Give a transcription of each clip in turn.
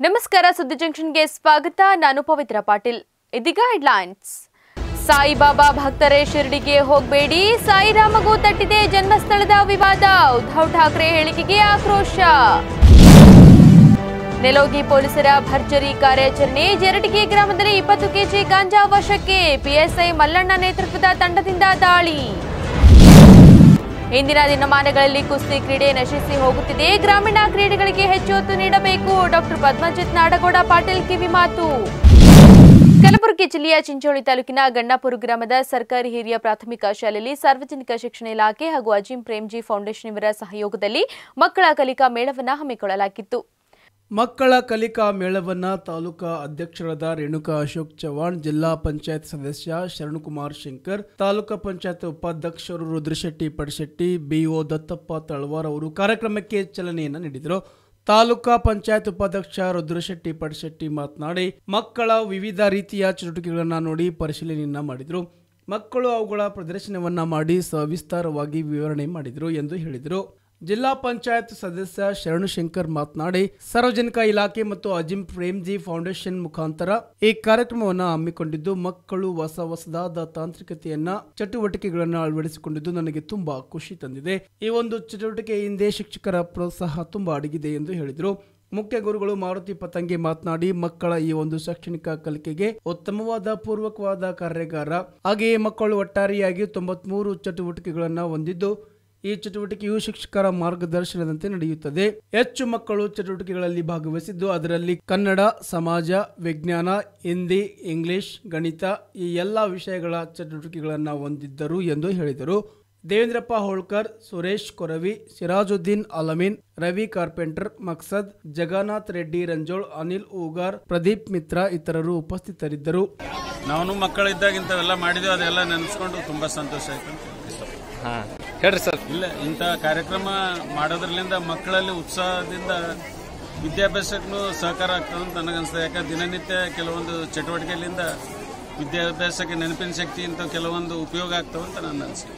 ನಮಸ್ಕಾರ ಸುದ್ದಿ ಜಂಕ್ಷನ್ಗೆ ಸ್ವಾಗತ ನಾನು ಪವಿತ್ರ ಪಾಟೀಲ್ ಇದೀಗ ಹೆಡ್ಲೈನ್ಸ್ ಸಾಯಿಬಾಬಾ ಭಕ್ತರೇ ಶಿರಡಿಗೆ ಹೋಗಬೇಡಿ ಸಾಯಿರಾಮಗೂ ತಟ್ಟಿದೆ ಜನ್ಮಸ್ಥಳದ ವಿವಾದ ಉದ್ಧವ್ ಠಾಕ್ರೆ ಹೇಳಿಕೆಗೆ ಆಕ್ರೋಶ ನೆಲೋಗಿ ಪೊಲೀಸರ ಭರ್ಜರಿ ಕಾರ್ಯಾಚರಣೆ ಜರಟಗಿ ಗ್ರಾಮದಲ್ಲಿ ಇಪ್ಪತ್ತು ಕೆಜಿ ಗಾಂಜಾ ವಶಕ್ಕೆ ಪಿಎಸ್ಐ ಮಲ್ಲಣ್ಣ ನೇತೃತ್ವದ ತಂಡದಿಂದ ದಾಳಿ ಇಂದಿನ ದಿನಮಾನಗಳಲ್ಲಿ ಕುಸ್ತಿ ಕ್ರೀಡೆ ನಶಿಸಿ ಹೋಗುತ್ತಿದೆ ಗ್ರಾಮೀಣ ಕ್ರೀಡೆಗಳಿಗೆ ಹೆಚ್ಚು ಒತ್ತು ನೀಡಬೇಕು ಡಾಕ್ಟರ್ ಪದ್ಮಜಿತ್ ನಾಡಗೌಡ ಪಾಟೀಲ್ ಕಿವಿ ಮಾತು ಕಲಬುರಗಿ ಜಿಲ್ಲೆಯ ಚಿಂಚೋಳಿ ತಾಲೂಕಿನ ಗಣ್ಣಾಪುರ ಗ್ರಾಮದ ಸರ್ಕಾರಿ ಹಿರಿಯ ಪ್ರಾಥಮಿಕ ಶಾಲೆಯಲ್ಲಿ ಸಾರ್ವಜನಿಕ ಶಿಕ್ಷಣ ಇಲಾಖೆ ಹಾಗೂ ಅಜಿಂ ಪ್ರೇಮ್ಜಿ ಫೌಂಡೇಶನ್ ಇವರ ಸಹಯೋಗದಲ್ಲಿ ಮಕ್ಕಳ ಕಲಿಕಾ ಮೇಳವನ್ನು ಹಮ್ಮಿಕೊಳ್ಳಲಾಗಿತ್ತು ಮಕ್ಕಳ ಕಲಿಕಾ ಮೇಳವನ್ನ ತಾಲೂಕಾ ಅಧ್ಯಕ್ಷರಾದ ರೇಣುಕಾ ಅಶೋಕ್ ಚವಾಣ್ ಜಿಲ್ಲಾ ಪಂಚಾಯತ್ ಸದಸ್ಯ ಶರಣಕುಮಾರ್ ಶಂಕರ್ ತಾಲೂಕಾ ಪಂಚಾಯತ್ ಉಪಾಧ್ಯಕ್ಷರು ರುದ್ರಶೆಟ್ಟಿ ಪಡಶೆಟ್ಟಿ ಬಿಒ ದತ್ತಪ್ಪ ತಳವಾರ್ ಅವರು ಕಾರ್ಯಕ್ರಮಕ್ಕೆ ಚಾಲನೆಯನ್ನ ನೀಡಿದರು ತಾಲೂಕಾ ಪಂಚಾಯತ್ ಉಪಾಧ್ಯಕ್ಷ ರುದ್ರಶೆಟ್ಟಿ ಪಡಶೆಟ್ಟಿ ಮಾತನಾಡಿ ಮಕ್ಕಳ ವಿವಿಧ ರೀತಿಯ ಚಟುವಟಿಕೆಗಳನ್ನ ನೋಡಿ ಪರಿಶೀಲನೆಯನ್ನ ಮಾಡಿದರು ಮಕ್ಕಳು ಅವುಗಳ ಪ್ರದರ್ಶನವನ್ನ ಮಾಡಿ ಸವಿಸ್ತಾರವಾಗಿ ವಿವರಣೆ ಮಾಡಿದರು ಎಂದು ಹೇಳಿದರು ಜಿಲ್ಲಾ ಪಂಚಾಯತ್ ಸದಸ್ಯ ಶರಣಶಂಕರ್ ಮಾತನಾಡಿ ಸಾರ್ವಜನಿಕ ಇಲಾಖೆ ಮತ್ತು ಅಜಿಂ ಪ್ರೇಮ್ಜಿ ಫೌಂಡೇಶನ್ ಮುಖಾಂತರ ಈ ಕಾರ್ಯಕ್ರಮವನ್ನು ಹಮ್ಮಿಕೊಂಡಿದ್ದು ಮಕ್ಕಳು ಹೊಸ ಹೊಸದಾದ ತಾಂತ್ರಿಕತೆಯನ್ನ ಚಟುವಟಿಕೆಗಳನ್ನು ಅಳವಡಿಸಿಕೊಂಡಿದ್ದು ನನಗೆ ತುಂಬಾ ಖುಷಿ ತಂದಿದೆ ಈ ಒಂದು ಚಟುವಟಿಕೆ ಹಿಂದೆ ಶಿಕ್ಷಕರ ಪ್ರೋತ್ಸಾಹ ತುಂಬಾ ಅಡಗಿದೆ ಎಂದು ಹೇಳಿದರು ಮುಖ್ಯ ಗುರುಗಳು ಮಾರುತಿ ಪತಂಗಿ ಮಾತನಾಡಿ ಮಕ್ಕಳ ಈ ಒಂದು ಶೈಕ್ಷಣಿಕ ಕಲಿಕೆಗೆ ಉತ್ತಮವಾದ ಪೂರ್ವಕವಾದ ಕಾರ್ಯಾಗಾರ ಹಾಗೆಯೇ ಮಕ್ಕಳು ಒಟ್ಟಾರೆಯಾಗಿ ತೊಂಬತ್ಮೂರು ಚಟುವಟಿಕೆಗಳನ್ನು ಹೊಂದಿದ್ದು ಈ ಚಟುವಟಿಕೆಯು ಶಿಕ್ಷಕರ ಮಾರ್ಗದರ್ಶನದಂತೆ ನಡೆಯುತ್ತದೆ ಹೆಚ್ಚು ಮಕ್ಕಳು ಚಟುವಟಿಕೆಗಳಲ್ಲಿ ಭಾಗವಹಿಸಿದ್ದು ಅದರಲ್ಲಿ ಕನ್ನಡ ಸಮಾಜ ವಿಜ್ಞಾನ ಹಿಂದಿ ಇಂಗ್ಲಿಷ್ ಗಣಿತ ಈ ಎಲ್ಲ ವಿಷಯಗಳ ಚಟುವಟಿಕೆಗಳನ್ನು ಹೊಂದಿದ್ದರು ಎಂದು ಹೇಳಿದರು ದೇವೇಂದ್ರಪ್ಪ ಹೋಳ್ಕರ್ ಸುರೇಶ್ ಕೊರವಿ ಸಿರಾಜುದ್ದೀನ್ ಅಲಮೀನ್ ರವಿ ಕಾರ್ಪೆಂಟರ್ ಮಕ್ಸದ್ ಜಗನ್ನಾಥ್ ರೆಡ್ಡಿ ರಂಜೋಳ್ ಅನಿಲ್ ಊಗಾರ್ ಪ್ರದೀಪ್ ಮಿತ್ರ ಇತರರು ಉಪಸ್ಥಿತರಿದ್ದರು ನಾವು ಮಕ್ಕಳಿದ್ದಾಗ ಇಂಥವೆಲ್ಲ ಮಾಡಿದ್ವಿ ಅದೆಲ್ಲ ನೆನೆಸ್ಕೊಂಡು ತುಂಬಾ ಸಂತೋಷ ಆಯ್ತು ಅಂತ ಇಷ್ಟಪಡ್ತೀನಿ. ಹಾ ಹೇಳ್ರಿ ಸರ್ ಇಲ್ಲ ಇಂಥ ಕಾರ್ಯಕ್ರಮ ಮಾಡೋದ್ರಲ್ಲಿಂದ ಮಕ್ಕಳಲ್ಲಿ ಉತ್ಸಾಹದಿಂದ ವಿದ್ಯಾಭ್ಯಾಸಕ್ಕೂ ಸಹಕಾರ ಆಗ್ತದೆ ಅಂತ ನನಗನ್ಸ್ತದೆ ಯಾಕಂದ್ರೆ ದಿನನಿತ್ಯ ಕೆಲವೊಂದು ಚಟುವಟಿಕೆಗಳಿಂದ ವಿದ್ಯಾಭ್ಯಾಸಕ್ಕೆ ನೆನಪಿನ ಶಕ್ತಿ ಇಂಥ ಕೆಲವೊಂದು ಉಪಯೋಗ ಆಗ್ತವೆ ಅಂತ ನನ್ನ ಅನಿಸಿಕೆ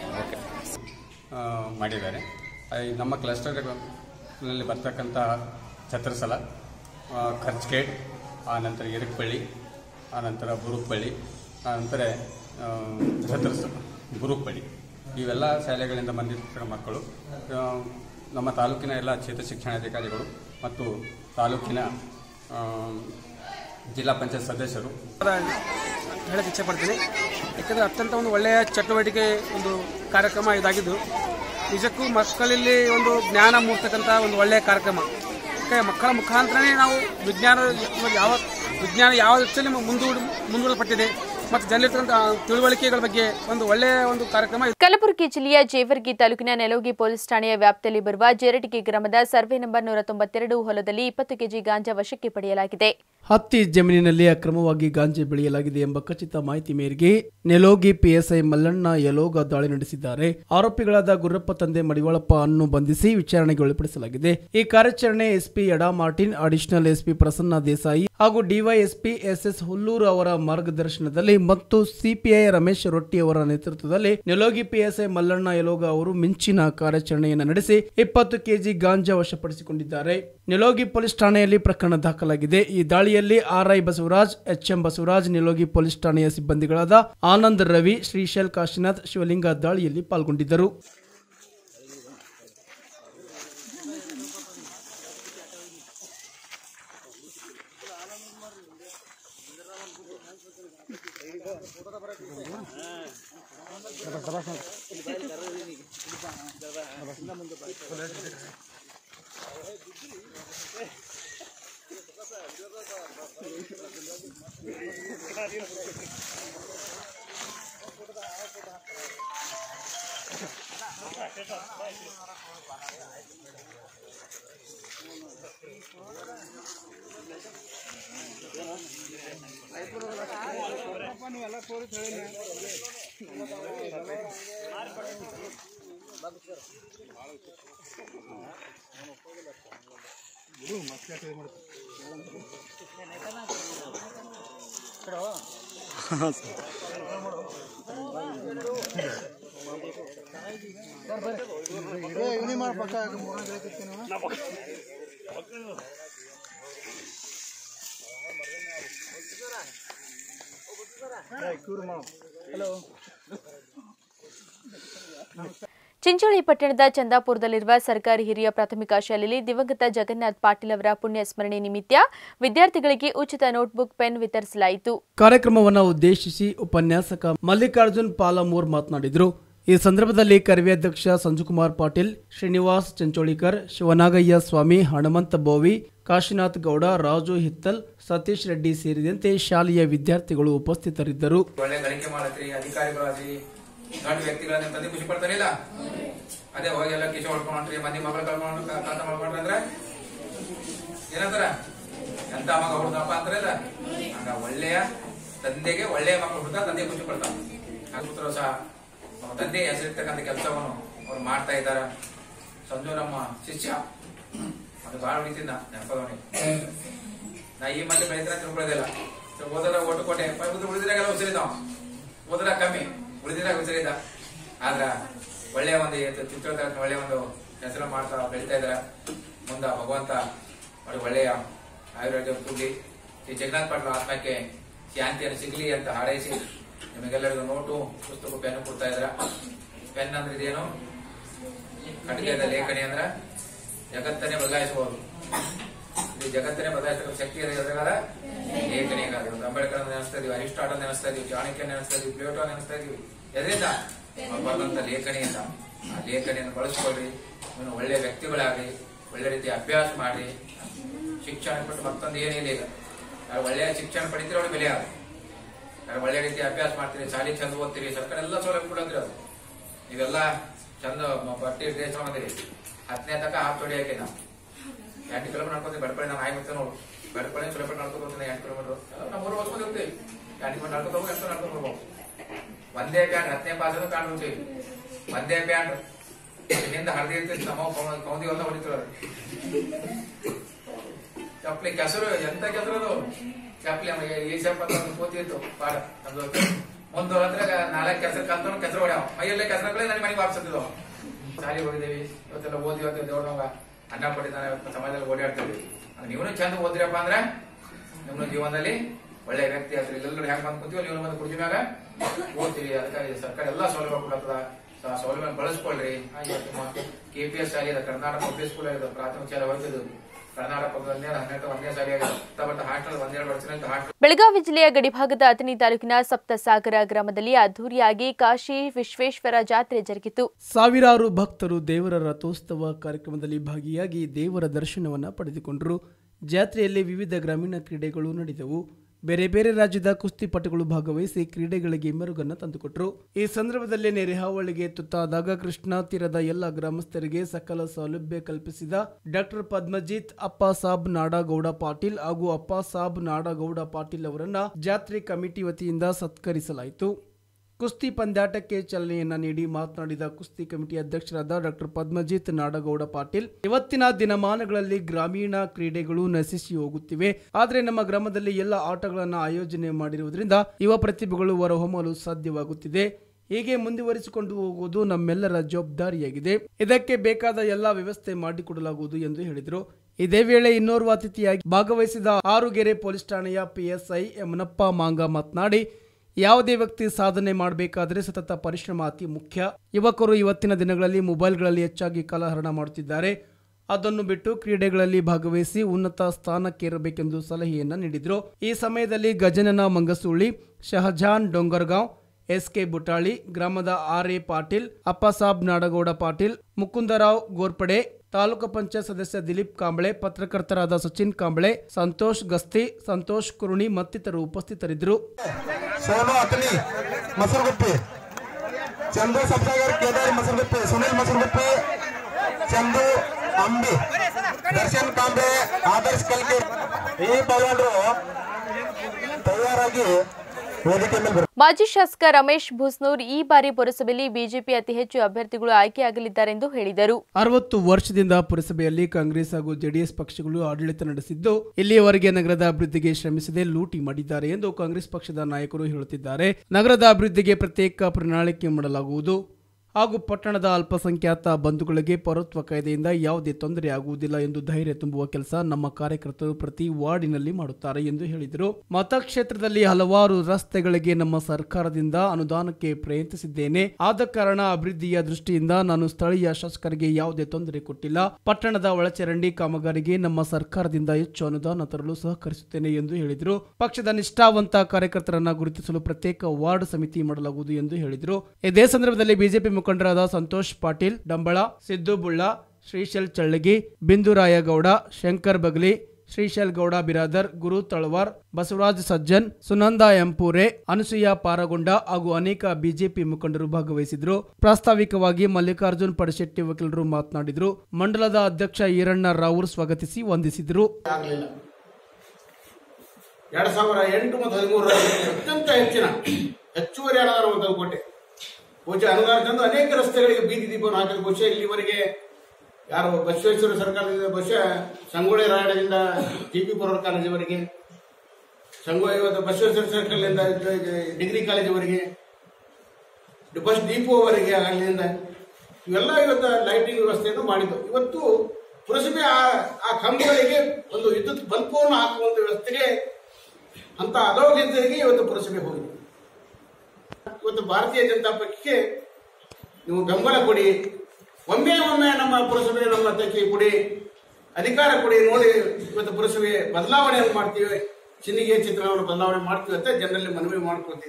ಆ, ಮಾಡಿದ್ದಾರೆ ಆ, ಈ ನಮ್ಮ ಕ್ಲಸ್ಟರ್ನಲ್ಲಿ ಬರ್ತಕ್ಕಂಥ ಛತ್ರಸಲ ಆ, ಖರ್ಚ್ಕೇಡ್ ಆನಂತರ ಎರಕಪಳ್ಳಿ ಆನಂತರ ಬುರುಕ್ಪಳ್ಳಿ ಆನಂತರ ಆ, ಛತ್ರಸ ಬುರುಕ್ಪಳ್ಳಿ ಇವೆಲ್ಲ ಶಾಲೆಗಳಿಂದ ಬಂದಿರ್ತಕ್ಕಂಥ ಮಕ್ಕಳು ಆ, ನಮ್ಮ ತಾಲೂಕಿನ ಎಲ್ಲ ಕ್ಷೇತ್ರ ಶಿಕ್ಷಣಾಧಿಕಾರಿಗಳು ಮತ್ತು ತಾಲೂಕಿನ ಆ, ಜಿಲ್ಲಾ ಪಂಚಾಯತ್ ಸದಸ್ಯರು ಹೇಳಕ್ಕೆ ಇಚ್ಛೆ ಪಡ್ತೀನಿ ಯಾಕಂದರೆ ಅತ್ಯಂತ ಒಂದು ಒಳ್ಳೆಯ ಚಟುವಟಿಕೆ ಒಂದು ಕಾರ್ಯಕ್ರಮ ಇದಾಗಿದ್ದು ನಿಜಕ್ಕೂ ಮಕ್ಕಳಲ್ಲಿ ಒಂದು ಜ್ಞಾನ ಮೂಡ್ತಕ್ಕಂಥ ಒಂದು ಒಳ್ಳೆಯ ಕಾರ್ಯಕ್ರಮ ಯಾಕೆ ಮಕ್ಕಳ ಮುಖಾಂತರನೇ ನಾವು ವಿಜ್ಞಾನ ಇವಾಗ ಯಾವ ವಿಜ್ಞಾನ ಯಾವ ರೀತಿಯಲ್ಲಿ ಮುಂದೂಡ್ ಮುಂದೂಡಲ್ಪಟ್ಟಿದೆ ಮತ್ತು ಜನರಿರ್ತಕ್ಕಂಥ ತಿಳುವಳಿಕೆಗಳ ಬಗ್ಗೆ ಒಂದು ಒಳ್ಳೆಯ ಒಂದು ಕಾರ್ಯಕ್ರಮ ಕಲಬುರಗಿ ಜಿಲ್ಲೆಯ ಜೇವರ್ಗಿ ತಾಲೂಕಿನ ನೆಲೋಗಿ ಪೊಲೀಸ್ ಠಾಣೆಯ ವ್ಯಾಪ್ತಿಯಲ್ಲಿ ಬರುವ ಜೇರಟಗಿ ಗ್ರಾಮದ ಸರ್ವೆ ನಂಬರ್ ನೂರ ತೊಂಬತ್ತೆರಡು ಹೊಲದಲ್ಲಿ ಇಪ್ಪತ್ತು ಕೆಜಿ ಗಾಂಜಾ ವಶಕ್ಕೆ ಪಡೆಯಲಾಗಿದೆ ಹತ್ತಿ ಜಮೀನಿನಲ್ಲಿ ಅಕ್ರಮವಾಗಿ ಗಾಂಜೆ ಬೆಳೆಯಲಾಗಿದೆ ಎಂಬ ಖಚಿತ ಮಾಹಿತಿ ಮೇರೆಗೆ ನೆಲೋಗಿ ಪಿಎಸ್ಐ ಮಲ್ಲಣ್ಣ ಯಲೋಗ ದಾಳಿ ನಡೆಸಿದ್ದಾರೆ ಆರೋಪಿಗಳಾದ ಗುರ್ರಪ್ಪ ತಂದೆ ಮಡಿವಾಳಪ್ಪ ಅನ್ನು ಬಂಧಿಸಿ ವಿಚಾರಣೆಗೆ ಒಳಪಡಿಸಲಾಗಿದೆ ಈ ಕಾರ್ಯಾಚರಣೆ SP Yada Martin additional SP Prasanna Desai ಹಾಗೂ ಡಿವೈಎಸ್ಪಿ ಎಸ್ಎಸ್ ಹುಲ್ಲೂರು ಅವರ ಮಾರ್ಗದರ್ಶನದಲ್ಲಿ ಮತ್ತು ಸಿಪಿಐ ರಮೇಶ್ ರೊಟ್ಟಿ ಅವರ ನೇತೃತ್ವದಲ್ಲಿ ನೆಲೋಗಿ ಪಿಎಸ್ಐ ಮಲ್ಲಣ್ಣ ಯಲೋಗ ಅವರು ಮಿಂಚಿನ ಕಾರ್ಯಾಚರಣೆಯನ್ನು ನಡೆಸಿ ಇಪ್ಪತ್ತು ಕೆಜಿ ಗಾಂಜಾ ವಶಪಡಿಸಿಕೊಂಡಿದ್ದಾರೆ ನೆಲೋಗಿ ಪೊಲೀಸ್ ಠಾಣೆಯಲ್ಲಿ ಪ್ರಕರಣ ದಾಖಲಾಗಿದೆ ಈ ದಾಳಿಯಲ್ಲಿ RI Basavaraj HM Basavaraj Nelogi police ಠಾಣೆಯ ಸಿಬ್ಬಂದಿಗಳಾದ ಆನಂದ್ ರವಿ ಶ್ರೀಶೈಲ್ ಕಾಶಿನಾಥ್ ಶಿವಲಿಂಗ ದಾಳಿಯಲ್ಲಿ ಪಾಲ್ಗೊಂಡಿದ್ದರು ಚಿಂಚೋಳಿ ಪಟ್ಟಣದ ಚಂದಾಪುರದಲ್ಲಿರುವ ಸರ್ಕಾರಿ ಹಿರಿಯ ಪ್ರಾಥಮಿಕ ಶಾಲೆಯಲ್ಲಿ ದಿವಂಗತ ಜಗನ್ನಾಥ್ ಪಾಟೀಲ್ ಅವರ ಪುಣ್ಯ ಸ್ಮರಣೆ ನಿಮಿತ್ತ ವಿದ್ಯಾರ್ಥಿಗಳಿಗೆ ಉಚಿತ ನೋಟ್ಬುಕ್ ಪೆನ್ ವಿತರಿಸಲಾಯಿತು ಕಾರ್ಯಕ್ರಮವನ್ನು ಉದ್ದೇಶಿಸಿ ಉಪನ್ಯಾಸಕ ಮಲ್ಲಿಕಾರ್ಜುನ್ ಪಾಲಮೂರ್ ಮಾತನಾಡಿದರು ಈ ಸಂದರ್ಭದಲ್ಲಿ ಕರ್ವ್ಯಾಧ್ಯಕ್ಷ ಸಂಜುಕುಮಾರ್ ಪಾಟೀಲ್ ಶ್ರೀನಿವಾಸ್ ಚಂಚೋಳಿಕರ್ ಶಿವನಾಗಯ್ಯ ಸ್ವಾಮಿ ಹನುಮಂತ ಬೋವಿ ಕಾಶಿನಾಥ್ ಗೌಡ ರಾಜು ಹಿತ್ತಲ್ ಸತೀಶ್ ರೆಡ್ಡಿ ಸೇರಿದಂತೆ ಶಾಲೆಯ ವಿದ್ಯಾರ್ಥಿಗಳು ಉಪಸ್ಥಿತರಿದ್ದರು ಒಳ್ಳೆ ಗಳಿಕೆ ಮಾಡತ್ರಿ ಅಧಿಕಾರಿಗಳಾದ್ರಿ ದೊಡ್ಡ ವ್ಯಕ್ತಿಗಳನ್ನ ತಂದೆ ಖುಷಿ ಪಡ್ತಾರಿಲ್ಲ ಅದೇ ಹೋಗಿ ಎಲ್ಲ ಕಿಶ ಹೊಡ್ಕೊಂಡ್ರಿ ಮಂದಿ ಮಗಳು ಕಳ್ಕೊಂಡು ಕಾತ ಮಾಡ್ಕೊಂಡ್ರಿ ಅಂದ್ರೆ ಏನಂತಾರ ಎಂತ ಮಗ ಹುಡ್ದಪ್ಪ ಅಂತಾರಲ್ಲ ಹಂಗ ಒಳ್ಳೆಯ ತಂದೆಗೆ ಒಳ್ಳೆಯ ಮಕ್ಕಳು ಹುಡ್ದ ತಂದೆ ಖುಷಿ ಪಡ್ತಾವ ಹಾಗೆ ಸಹ ಅವ್ರ ತಂದೆ ಹೆಸರಿರ್ತಕ್ಕಂಥ ಕೆಲಸವನ್ನು ಅವ್ರು ಮಾಡ್ತಾ ಇದ್ದಾರ ಸಂಜು ನಮ್ಮ ಶಿಷ್ಯ ಅದು ಬಹಳ ಉಳಿತಿದ್ದ ನೆನಪದವನಿಗೆ ನಾ ಈ ಮತ್ತೆ ಬೆಳಿತಾರೆ ತಿಳ್ಕೊಳ್ಳೋದಿಲ್ಲ ಓದರ ಒಟ್ಟು ಕೋಟೆ ಉಳಿದಿರಾಗೆಲ್ಲ ಹುಷಾರಿದ್ದಾವ ಓದರ ಕಮ್ಮಿ ಉಳಿದಿರಾಗ ಹುಷಾರಿದ್ದ ಆದ್ರ ಒಳ್ಳೆಯ ಒಂದು ಚಿತ್ರದ ಒಳ್ಳೆಯ ಒಂದು ಹೆಸರು ಮಾಡ್ತಾ ಬೆಳಿತಾ ಇದಾರ ಮುಂದ ಭಗವಂತ ಅವ್ರಿಗೆ ಒಳ್ಳೆಯ ಆಯುರ್ವೇದ ಕೂಡಿ ಶ್ರೀ ಜಗನ್ನಾಥ್ ಪಾಟೀಲ್ ಆತ್ಮಕ್ಕೆ ಶಾಂತಿಯನ್ನು ಸಿಗಲಿ ಅಂತ ಹಾರೈಸಿ ನಿಮಗೆಲ್ಲರಿಗೂ ನೋಟು ಪುಸ್ತಕ ಪೆನ್ ಕೊಡ್ತಾ ಇದ್ರ ಪೆನ್ ಅಂದ್ರೆ ಇದೇನು ಖಡ್ಗದ ಲೇಖನಿ ಅಂದ್ರ ಜಗತ್ತನ್ನೇ ಬದಲಾಯಿಸಬಹುದು ಇದು ಜಗತ್ತನ್ನೇ ಬದಲಾಯಿಸಲು ಶಕ್ತಿ ಇದೆ ಎದುರುಗಾರ ಲೇಖನಿ ಇವತ್ತು ಅಂಬೇಡ್ಕರ್ ನೆನೆಸ್ತಾ ಇದೀವಿ ಅರಿಸ್ಟಾಟಲ್ ನೆನೆಸ್ತಾ ಇದೀವಿ ಚಾಣಕ್ಯ ನೆನೆಸ್ತಾ ಇದೀವಿ ಪ್ಲೇಟೋ ನೆನೆಸ್ತಾ ಇದೀವಿ ಎದರಿಂದ ಅವ್ರು ಬರೆದಂತ ಲೇಖನಿಯಿಂದ ಆ ಲೇಖನಿಯನ್ನು ಬಳಸ್ಕೊಳ್ರಿ ನೀವು ಒಳ್ಳೆ ವ್ಯಕ್ತಿಗಳಾಗ್ರಿ ಒಳ್ಳೆ ರೀತಿ ಅಭ್ಯಾಸ ಮಾಡಿ ಶಿಕ್ಷಣ ಕೊಟ್ಟು ಮತ್ತೊಂದು ಏನಿಲ್ಲ ಈಗ ಯಾರು ಒಳ್ಳೆಯ ಶಿಕ್ಷಣ ಪಡಿತೀರಿ ಅವ್ರಿಗೆ ಬೆಲೆ ಆಗ ಯಾರು ಒಳ್ಳೆ ರೀತಿ ಅಭ್ಯಾಸ ಮಾಡ್ತೀರಿ ಶಾಲೆ ಚಂದ ಓದ್ತೀರಿ ಸರ್ಕಾರ ಎಲ್ಲ ಸೌಲಭ್ಯ ಕೊಡೋದ್ರಿ ಅದು ನೀವೆಲ್ಲ ಚಂದ ಮ- ಬಟ್ಟೆ ಡ್ರೇಸ್ ಬಂದಿರಿ ಹತ್ತನೇ ತನಕ ಹಾಫ್ ಜೋಡಿ ಹಾಕಿ ನಾವು ಎಂಟು ಕಿಲೋಮೀಟರ್ ನಡ್ಕೊತೀವಿ ಬಡಪಳಿ ನಾವು ಆಯ್ ಮತ್ತೆ ನೋಡು ಬಡಪಳಿ ಕಿಲೋಮೀಟರ್ ನಡ್ಕೊಂಡು ಹೋಗ್ತೀನಿ ಎಂಟು ಕಿಲೋಮೀಟರ್ ನಾವು ಮೂರು ವರ್ಷ ಹೋಗ್ತೀವಿ ಎಂಟು ಕಿಲೋಮೀಟರ್ ನಡ್ಕೊಂಡು ಹೋಗಿ ಎಷ್ಟು ನಡ್ಕೊಂಡು ಹೋಗ್ಬೋದು ಒಂದೇ ಪ್ಯಾಂಟ್ ಹತ್ತನೇ ಪಾಸ್ ಅದು ಪ್ಯಾಂಟ್ ಹೋಗ್ತೀವಿ ಒಂದೇ ಪ್ಯಾಂಟ್ ಹಿಂದೆ ಹಳದಿ ಇರ್ತಿತ್ತು ನಮ್ಮ ಕೌ- ಕೌಂದಿ ಹೊಲ ಹೊಡಿತೀವಿ ಚಪ್ಪಲಿ ಕೆಸರು ಎಂತ ಕೆಸರು ಅದು ಚಪ್ಪಲಿ ನಮಗೆ ಈ ಶೆಪ್ ಅಂತ ಒಂದು ಕೋತಿ ಇತ್ತು ಪಾಡ ನಮ್ದು ಒಂದು ಹತ್ರ ನಾಲ್ಕು ಕೆಸರು ಕಲ್ತು ಕೆಸರು ಹೊಡ್ಯಾವ ಮೈಯಲ್ಲೇ ಕೆಸರುಗಳೇ ನನ್ನ ಮನೆಗೆ ವಾಪಸ್ ಶಾಲೆ ಹೋಗಿದ್ದೀವಿ ಇವತ್ತೆಲ್ಲ ಓದಿ ಇವತ್ತು ದೇವ್ರವಾಗ ಅನ್ನ ಕೊಟ್ಟಿದ್ದಾನೆ ಸಮಾಜದಲ್ಲಿ ಓಡಾಡ್ತೀವಿ ನೀವು ಚಂದ ಓದ್ರಿಯಪ್ಪ ಅಂದ್ರೆ ನಿಮ್ಮ ಜೀವನದಲ್ಲಿ ಒಳ್ಳೆ ವ್ಯಕ್ತಿ ಆದ್ರಿ ಎಲ್ಲರೂ ಹೆಂಗ್ ಬಂದ್ ಕೂತೀವಿ ನೀವು ಬಂದು ಕುರ್ಚಿ ಮ್ಯಾಗ ಓದ್ತೀರಿ ಅದಕ್ಕೆ ಸರ್ಕಾರ ಎಲ್ಲಾ ಸೌಲಭ್ಯ ಕೊಡತ್ತದ ಸೊ ಆ ಸೌಲಭ್ಯ ಬಳಸ್ಕೊಳ್ರಿ ಆ, ಇವತ್ತು ನಿಮ್ಮ ಕೆ ಪಿ ಎಸ್ ಶಾಲೆ ಇದೆ ಕರ್ನಾಟಕ ಪಬ್ಲಿಕ್ ಸ್ಕೂಲ್ ಇದೆ ಪ್ರಾಥಮಿಕ ಶಾಲೆ ಹೋಗ್ತಿದ್ದು ಕರ್ನಾಟಕ ಒಂದನೇ ಹನ್ನೆರಡು ಒಂದನೇ ಶಾಲೆ ಆಗಿದೆ ಹಾಸ್ಟೆಲ್ ಒಂದೆರಡು ವರ್ಷದಿಂದ ಹಾಸ್ಟೆಲ್ ಬೆಳಗಾವಿ ಜಿಲ್ಲೆಯ ಗಡಿಭಾಗದ ಅಥಣಿ ತಾಲೂಕಿನ ಸಪ್ತಸಾಗರ ಗ್ರಾಮದಲ್ಲಿ ಅದ್ದೂರಿಯಾಗಿ ಕಾಶಿ ವಿಶ್ವೇಶ್ವರ ಜಾತ್ರೆ ಜರುಗಿತು ಸಾವಿರಾರು ಭಕ್ತರು ದೇವರ ರಥೋತ್ಸವ ಕಾರ್ಯಕ್ರಮದಲ್ಲಿ ಭಾಗಿಯಾಗಿ ದೇವರ ದರ್ಶನವನ್ನು ಪಡೆದುಕೊಂಡರು ಜಾತ್ರೆಯಲ್ಲಿ ವಿವಿಧ ಗ್ರಾಮೀಣ ಕ್ರೀಡೆಗಳು ನಡೆದವು ಬೇರೆ ಬೇರೆ ರಾಜ್ಯದ ಕುಸ್ತಿಪಟುಗಳು ಭಾಗವಹಿಸಿ ಕ್ರೀಡೆಗಳಿಗೆ ಮೆರುಗನ್ನು ತಂದುಕೊಟ್ಟರು ಈ ಸಂದರ್ಭದಲ್ಲಿ ನೆರೆಹಾವಳಿಗೆ ತುತ್ತಾದಾಗ ಕೃಷ್ಣಾ ತೀರದ ಎಲ್ಲ ಗ್ರಾಮಸ್ಥರಿಗೆ ಸಕಲ ಸೌಲಭ್ಯ ಕಲ್ಪಿಸಿದ ಡಾಕ್ಟರ್ ಪದ್ಮಜಿತ್ ಅಪ್ಪ ಸಾಬ್ ನಾಡಗೌಡ ಪಾಟೀಲ್ ಹಾಗೂ ಅಪ್ಪ ಸಾಬ್ ನಾಡಗೌಡ ಪಾಟೀಲ್ ಅವರನ್ನ ಜಾತ್ರೆ ಕಮಿಟಿ ವತಿಯಿಂದ ಸತ್ಕರಿಸಲಾಯಿತು ಕುಸ್ತಿ ಪಂದ್ಯಾಟಕ್ಕೆ ಚಾಲನೆಯನ್ನ ನೀಡಿ ಮಾತನಾಡಿದ ಕುಸ್ತಿ ಕಮಿಟಿ ಅಧ್ಯಕ್ಷರಾದ ಡಾಕ್ಟರ್ ಪದ್ಮಜಿತ್ ನಾಡಗೌಡ ಪಾಟೀಲ್ ಇವತ್ತಿನ ದಿನಮಾನಗಳಲ್ಲಿ ಗ್ರಾಮೀಣ ಕ್ರೀಡೆಗಳು ನಶಿಸಿ ಹೋಗುತ್ತಿವೆ ಆದರೆ ನಮ್ಮ ಗ್ರಾಮದಲ್ಲಿ ಎಲ್ಲ ಆಟಗಳನ್ನು ಆಯೋಜನೆ ಮಾಡಿರುವುದರಿಂದ ಯುವ ಪ್ರತಿಭೆಗಳು ಹೊರಹೊಮ್ಮಲು ಸಾಧ್ಯವಾಗುತ್ತಿದೆ ಹೀಗೆ ಮುಂದುವರಿಸಿಕೊಂಡು ಹೋಗುವುದು ನಮ್ಮೆಲ್ಲರ ಜವಾಬ್ದಾರಿಯಾಗಿದೆ ಇದಕ್ಕೆ ಬೇಕಾದ ಎಲ್ಲ ವ್ಯವಸ್ಥೆ ಮಾಡಿಕೊಡಲಾಗುವುದು ಎಂದು ಹೇಳಿದರು ಇದೇ ವೇಳೆ ಇನ್ನೋರ್ವ ಅತಿಥಿಯಾಗಿ ಭಾಗವಹಿಸಿದ ಆರುಗೆರೆ ಪೊಲೀಸ್ ಠಾಣೆಯ ಪಿಎಸ್ಐ ಯಮನಪ್ಪ ಮಾಂಗ ಮಾತನಾಡಿ ಯಾವುದೇ ವ್ಯಕ್ತಿ ಸಾಧನೆ ಮಾಡಬೇಕಾದ್ರೆ ಸತತ ಪರಿಶ್ರಮ ಅತಿ ಮುಖ್ಯ ಯುವಕರು ಇವತ್ತಿನ ದಿನಗಳಲ್ಲಿ ಮೊಬೈಲ್ಗಳಲ್ಲಿ ಹೆಚ್ಚಾಗಿ ಕಾಲಹರಣ ಮಾಡುತ್ತಿದ್ದಾರೆ ಅದನ್ನು ಬಿಟ್ಟು ಕ್ರೀಡೆಗಳಲ್ಲಿ ಭಾಗವಹಿಸಿ ಉನ್ನತ ಸ್ಥಾನಕ್ಕೇರಬೇಕೆಂದು ಸಲಹೆಯನ್ನ ನೀಡಿದರು ಈ ಸಮಯದಲ್ಲಿ ಗಜನನ ಮಂಗಸೂಳಿ ಶಹಜಾನ್ ಡೊಂಗರ್ಗಾಂವ್ ಎಸ್ಕೆ ಬುಟಾಳಿ ಗ್ರಾಮದ ಆರ್ ಎ ಪಾಟೀಲ್ ಅಪ್ಪಸಾಬ್ ನಾಡಗೌಡ ಪಾಟೀಲ್ ಮುಕುಂದರಾವ್ ಗೋರ್ಪಡೆ ತಾಲೂಕು ಪಂಚಾಯತ್ ಸದಸ್ಯ ದಿಲೀಪ್ ಕಾಂಬಳೆ ಪತ್ರಕರ್ತರಾದ ಸಚಿನ್ ಕಾಂಬಳೆ ಸಂತೋಷ್ ಗಸ್ತಿ ಸಂತೋಷ್ ಕುರುಣಿ ಮತ್ತಿತರರು ಉಪಸ್ಥಿತರಿದ್ದರು सोनू अतनी मसरगुप्पे चंदू सब्सागर केदार मसरगुप्पे सुनील मसरगुप्पे चंदू अंबे दर्शन कांबे आदर्श कलके ಈ ಪೈಲವಾನರು ತಯಾರಾಗಿ ವೇದಿಕೆ ಮೇಲೆ ಬರ್ತಾರೆ. ಮಾಜಿ ಶಾಸಕ ರಮೇಶ್ ಭೂಸ್ನೂರ್ ಈ ಬಾರಿ ಪುರಸಭೆಯಲ್ಲಿ ಬಿಜೆಪಿ ಅತಿ ಹೆಚ್ಚು ಅಭ್ಯರ್ಥಿಗಳು ಆಯ್ಕೆಯಾಗಲಿದ್ದಾರೆಂದು ಹೇಳಿದರು ಅರವತ್ತು ವರ್ಷದಿಂದ ಪುರಸಭೆಯಲ್ಲಿ ಕಾಂಗ್ರೆಸ್ ಹಾಗೂ ಜೆಡಿಎಸ್ ಪಕ್ಷಗಳು ಆಡಳಿತ ನಡೆಸಿದ್ದು ಇಲ್ಲಿಯವರೆಗೆ ನಗರದ ಅಭಿವೃದ್ಧಿಗೆ ಶ್ರಮಿಸದೆ ಲೂಟಿ ಮಾಡಿದ್ದಾರೆ ಎಂದು ಕಾಂಗ್ರೆಸ್ ಪಕ್ಷದ ನಾಯಕರು ಹೇಳುತ್ತಿದ್ದಾರೆ ನಗರದ ಅಭಿವೃದ್ಧಿಗೆ ಪ್ರತ್ಯೇಕ ಪ್ರಣಾಳಿಕೆ ಮಾಡಲಾಗುವುದು ಹಾಗೂ ಪಟ್ಟಣದ ಅಲ್ಪಸಂಖ್ಯಾತ ಬಂಧುಗಳಿಗೆ ಪೌರತ್ವ ಕಾಯ್ದೆಯಿಂದ ಯಾವುದೇ ತೊಂದರೆ ಆಗುವುದಿಲ್ಲ ಎಂದು ಧೈರ್ಯ ತುಂಬುವ ಕೆಲಸ ನಮ್ಮ ಕಾರ್ಯಕರ್ತರು ಪ್ರತಿ ವಾರ್ಡಿನಲ್ಲಿ ಮಾಡುತ್ತಾರೆ ಎಂದು ಹೇಳಿದರು ಮತಕ್ಷೇತ್ರದಲ್ಲಿ ಹಲವಾರು ರಸ್ತೆಗಳಿಗೆ ನಮ್ಮ ಸರ್ಕಾರದಿಂದ ಅನುದಾನಕ್ಕೆ ಪ್ರಯತ್ನಿಸಿದ್ದೇನೆ ಆದ ಕಾರಣ ಅಭಿವೃದ್ಧಿಯ ದೃಷ್ಟಿಯಿಂದ ನಾನು ಸ್ಥಳೀಯ ಶಾಸಕರಿಗೆ ಯಾವುದೇ ತೊಂದರೆ ಕೊಟ್ಟಿಲ್ಲ ಪಟ್ಟಣದ ಒಳಚರಂಡಿ ಕಾಮಗಾರಿಗೆ ನಮ್ಮ ಸರ್ಕಾರದಿಂದ ಹೆಚ್ಚು ಅನುದಾನ ತರಲು ಸಹಕರಿಸುತ್ತೇನೆ ಎಂದು ಹೇಳಿದರು ಪಕ್ಷದ ನಿಷ್ಠಾವಂತ ಕಾರ್ಯಕರ್ತರನ್ನ ಗುರುತಿಸಲು ಪ್ರತ್ಯೇಕ ವಾರ್ಡ್ ಸಮಿತಿ ಮಾಡಲಾಗುವುದು ಎಂದು ಹೇಳಿದರು ಇದೇ ಸಂದರ್ಭದಲ್ಲಿ ಬಿಜೆಪಿ ಮುಖಂಡರಾದ ಸಂತೋಷ್ ಪಾಟೀಲ್ ಡಂಬಳ ಸಿದ್ದು ಬುಳ್ಳ ಶ್ರೀಶೈಲ್ ಚಳ್ಳಗಿ ಬಿಂದುರಾಯಗೌಡ ಶಂಕರ್ ಬಗಲಿ ಶ್ರೀಶೈಲ್ ಗೌಡ ಬಿರಾದರ್ ಗುರು ತಳವಾರ್ ಬಸವರಾಜ್ ಸಜ್ಜನ್ ಸುನಂದ ಎಂಪೂರೆ ಅನಸೂಯ ಪಾರಗೊಂಡ ಹಾಗೂ ಅನೇಕ ಬಿಜೆಪಿ ಮುಖಂಡರು ಭಾಗವಹಿಸಿದ್ರು ಪ್ರಾಸ್ತಾವಿಕವಾಗಿ ಮಲ್ಲಿಕಾರ್ಜುನ್ ಪಡಶೆಟ್ಟಿ ವಕೀಲರು ಮಾತನಾಡಿದರು ಮಂಡಲದ ಅಧ್ಯಕ್ಷ ಈರಣ್ಣ ರಾವೂರ್ ಸ್ವಾಗತಿಸಿ ವಂದಿಸಿದರು ಆಗಲಿಲ್ಲ ಎರಡ್ ಸಾವಿರ ಎಂಟು ಮತ್ತು ಹದಿಮೂರರಲ್ಲಿ ಅತ್ಯಂತ ಹೆಚ್ಚಿನ ಹೆಚ್ಚುವರಿ ಅನುದಾನವನ್ನು ಕೊಟ್ಟೆ ಬಹುಶಃ ಅನುದಾನ ತಂದು ಅನೇಕ ರಸ್ತೆಗಳಿಗೆ ಬೀದಿ ದೀಪವನ್ನು ಹಾಕಿದ ಬಹುಶಃ ಇಲ್ಲಿವರೆಗೆ ಯಾರು ಬಸವೇಶ್ವರ ಸರ್ಕಾರದಿಂದ ಬಹುಶಃ ಸಂಗೊಳ್ಳಿ ರಾಯಣದಿಂದ ಟಿ ಪಿ ಪುರ ಕಾಲೇಜಿವರೆಗೆ ಸಂಗೋ ಇವತ್ತು ಬಸವೇಶ್ವರ ಸರ್ಕಲ್ನಿಂದ ಡಿಗ್ರಿ ಕಾಲೇಜಿವರೆಗೆ ಬಸ್ ಡಿಪೋವರೆಗೆ ಅಲ್ಲಿಂದ ಇವೆಲ್ಲ ಇವತ್ತು ಲೈಟಿಂಗ್ ವ್ಯವಸ್ಥೆಯನ್ನು ಮಾಡಿದ್ದು ಇವತ್ತು ಪುರಸಭೆ ಆ ಆ ಕಂಬಗಳಿಗೆ ಒಂದು ವಿದ್ಯುತ್ ಬಲ್ಬವನ್ನು ಹಾಕುವಂತ ವ್ಯವಸ್ಥೆಗೆ ಅಂತ ಅಲೌಕಿಕರಿಗೆ ಇವತ್ತು ಪುರಸಭೆ ಹೋಗಿದೆ ಇವತ್ತು ಭಾರತೀಯ ಜನತಾ ಪಕ್ಷಕ್ಕೆ ನೀವು ಬೆಂಬಲ ಕೊಡಿ ಒಮ್ಮೆ ಒಮ್ಮೆ ನಮ್ಮ ಪುರಸಭೆ ನಮ್ಮ ತೆಕ್ಕೆ ಕೊಡಿ ಅಧಿಕಾರ ಕೊಡಿ ನೋಡಿ ಇವತ್ತು ಪುರಸಭೆ ಬದಲಾವಣೆಯನ್ನು ಮಾಡ್ತೀವಿ ಚಿನ್ನಿಗೆ ಚಿತ್ರಣವನ್ನು ಬದಲಾವಣೆ ಮಾಡ್ತೀವಿ ಅಂತ ಜನರಲ್ಲಿ ಮನವಿ ಮಾಡ್ಕೊಳ್ತೀವಿ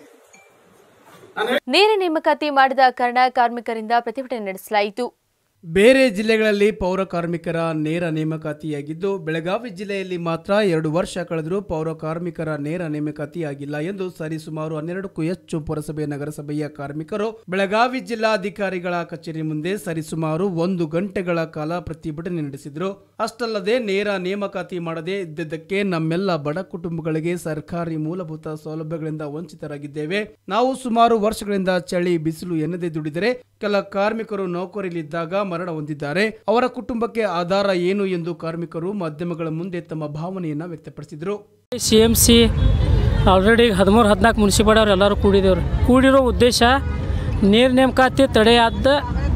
ನೇರ ನೇಮಕಾತಿ ಮಾಡಿದ ಕಾರಣ ಕಾರ್ಮಿಕರಿಂದ ಪ್ರತಿಭಟನೆ ನಡೆಸಲಾಯಿತು ಬೇರೆ ಜಿಲ್ಲೆಗಳಲ್ಲಿ ಪೌರ ಕಾರ್ಮಿಕರ ನೇರ ನೇಮಕಾತಿಯಾಗಿದ್ದು ಬೆಳಗಾವಿ ಜಿಲ್ಲೆಯಲ್ಲಿ ಮಾತ್ರ ಎರಡು ವರ್ಷ ಕಳೆದರೂ ಪೌರ ಕಾರ್ಮಿಕರ ನೇರ ನೇಮಕಾತಿಯಾಗಿಲ್ಲ ಎಂದು ಸರಿಸುಮಾರು ಹನ್ನೆರಡಕ್ಕೂ ಹೆಚ್ಚು ಪುರಸಭೆ ನಗರಸಭೆಯ ಕಾರ್ಮಿಕರು ಬೆಳಗಾವಿ ಜಿಲ್ಲಾಧಿಕಾರಿಗಳ ಕಚೇರಿ ಮುಂದೆ ಸರಿಸುಮಾರು ಒಂದು ಗಂಟೆಗಳ ಕಾಲ ಪ್ರತಿಭಟನೆ ನಡೆಸಿದರು ಅಷ್ಟಲ್ಲದೆ ನೇರ ನೇಮಕಾತಿ ಮಾಡದೇ ಇದ್ದಿದ್ದಕ್ಕೆ ನಮ್ಮೆಲ್ಲ ಬಡ ಕುಟುಂಬಗಳಿಗೆ ಸರ್ಕಾರಿ ಮೂಲಭೂತ ಸೌಲಭ್ಯಗಳಿಂದ ವಂಚಿತರಾಗಿದ್ದೇವೆ ನಾವು ಸುಮಾರು ವರ್ಷಗಳಿಂದ ಚಳಿ ಬಿಸಿಲು ಎನ್ನದೇ ದುಡಿದರೆ ಕೆಲ ಕಾರ್ಮಿಕರು ನೌಕರಿಯಲ್ಲಿದ್ದಾಗ ಮರಣ ಹೊಂದಿದ್ದಾರೆ ಅವರ ಕುಟುಂಬಕ್ಕೆ ಆಧಾರ ಏನು ಎಂದು ಕಾರ್ಮಿಕರು ಮಾಧ್ಯಮಗಳ ಮುಂದೆ ತಮ್ಮ ಭಾವನೆಯನ್ನ ವ್ಯಕ್ತಪಡಿಸಿದರು ಸಿ ಎಮ್ ಸಿ ಆಲ್ರೆಡಿ ಹದಿಮೂರು ಹದಿನಾಲ್ಕು ಮುನ್ಸಿಪಾಲ್ಟವ್ರು ಎಲ್ಲರೂ ಕೂಡಿದೇವ್ರು ಕೂಡಿರೋ ಉದ್ದೇಶ ನೀರು ನೇಮಕಾತಿ ತಡೆಯಾದ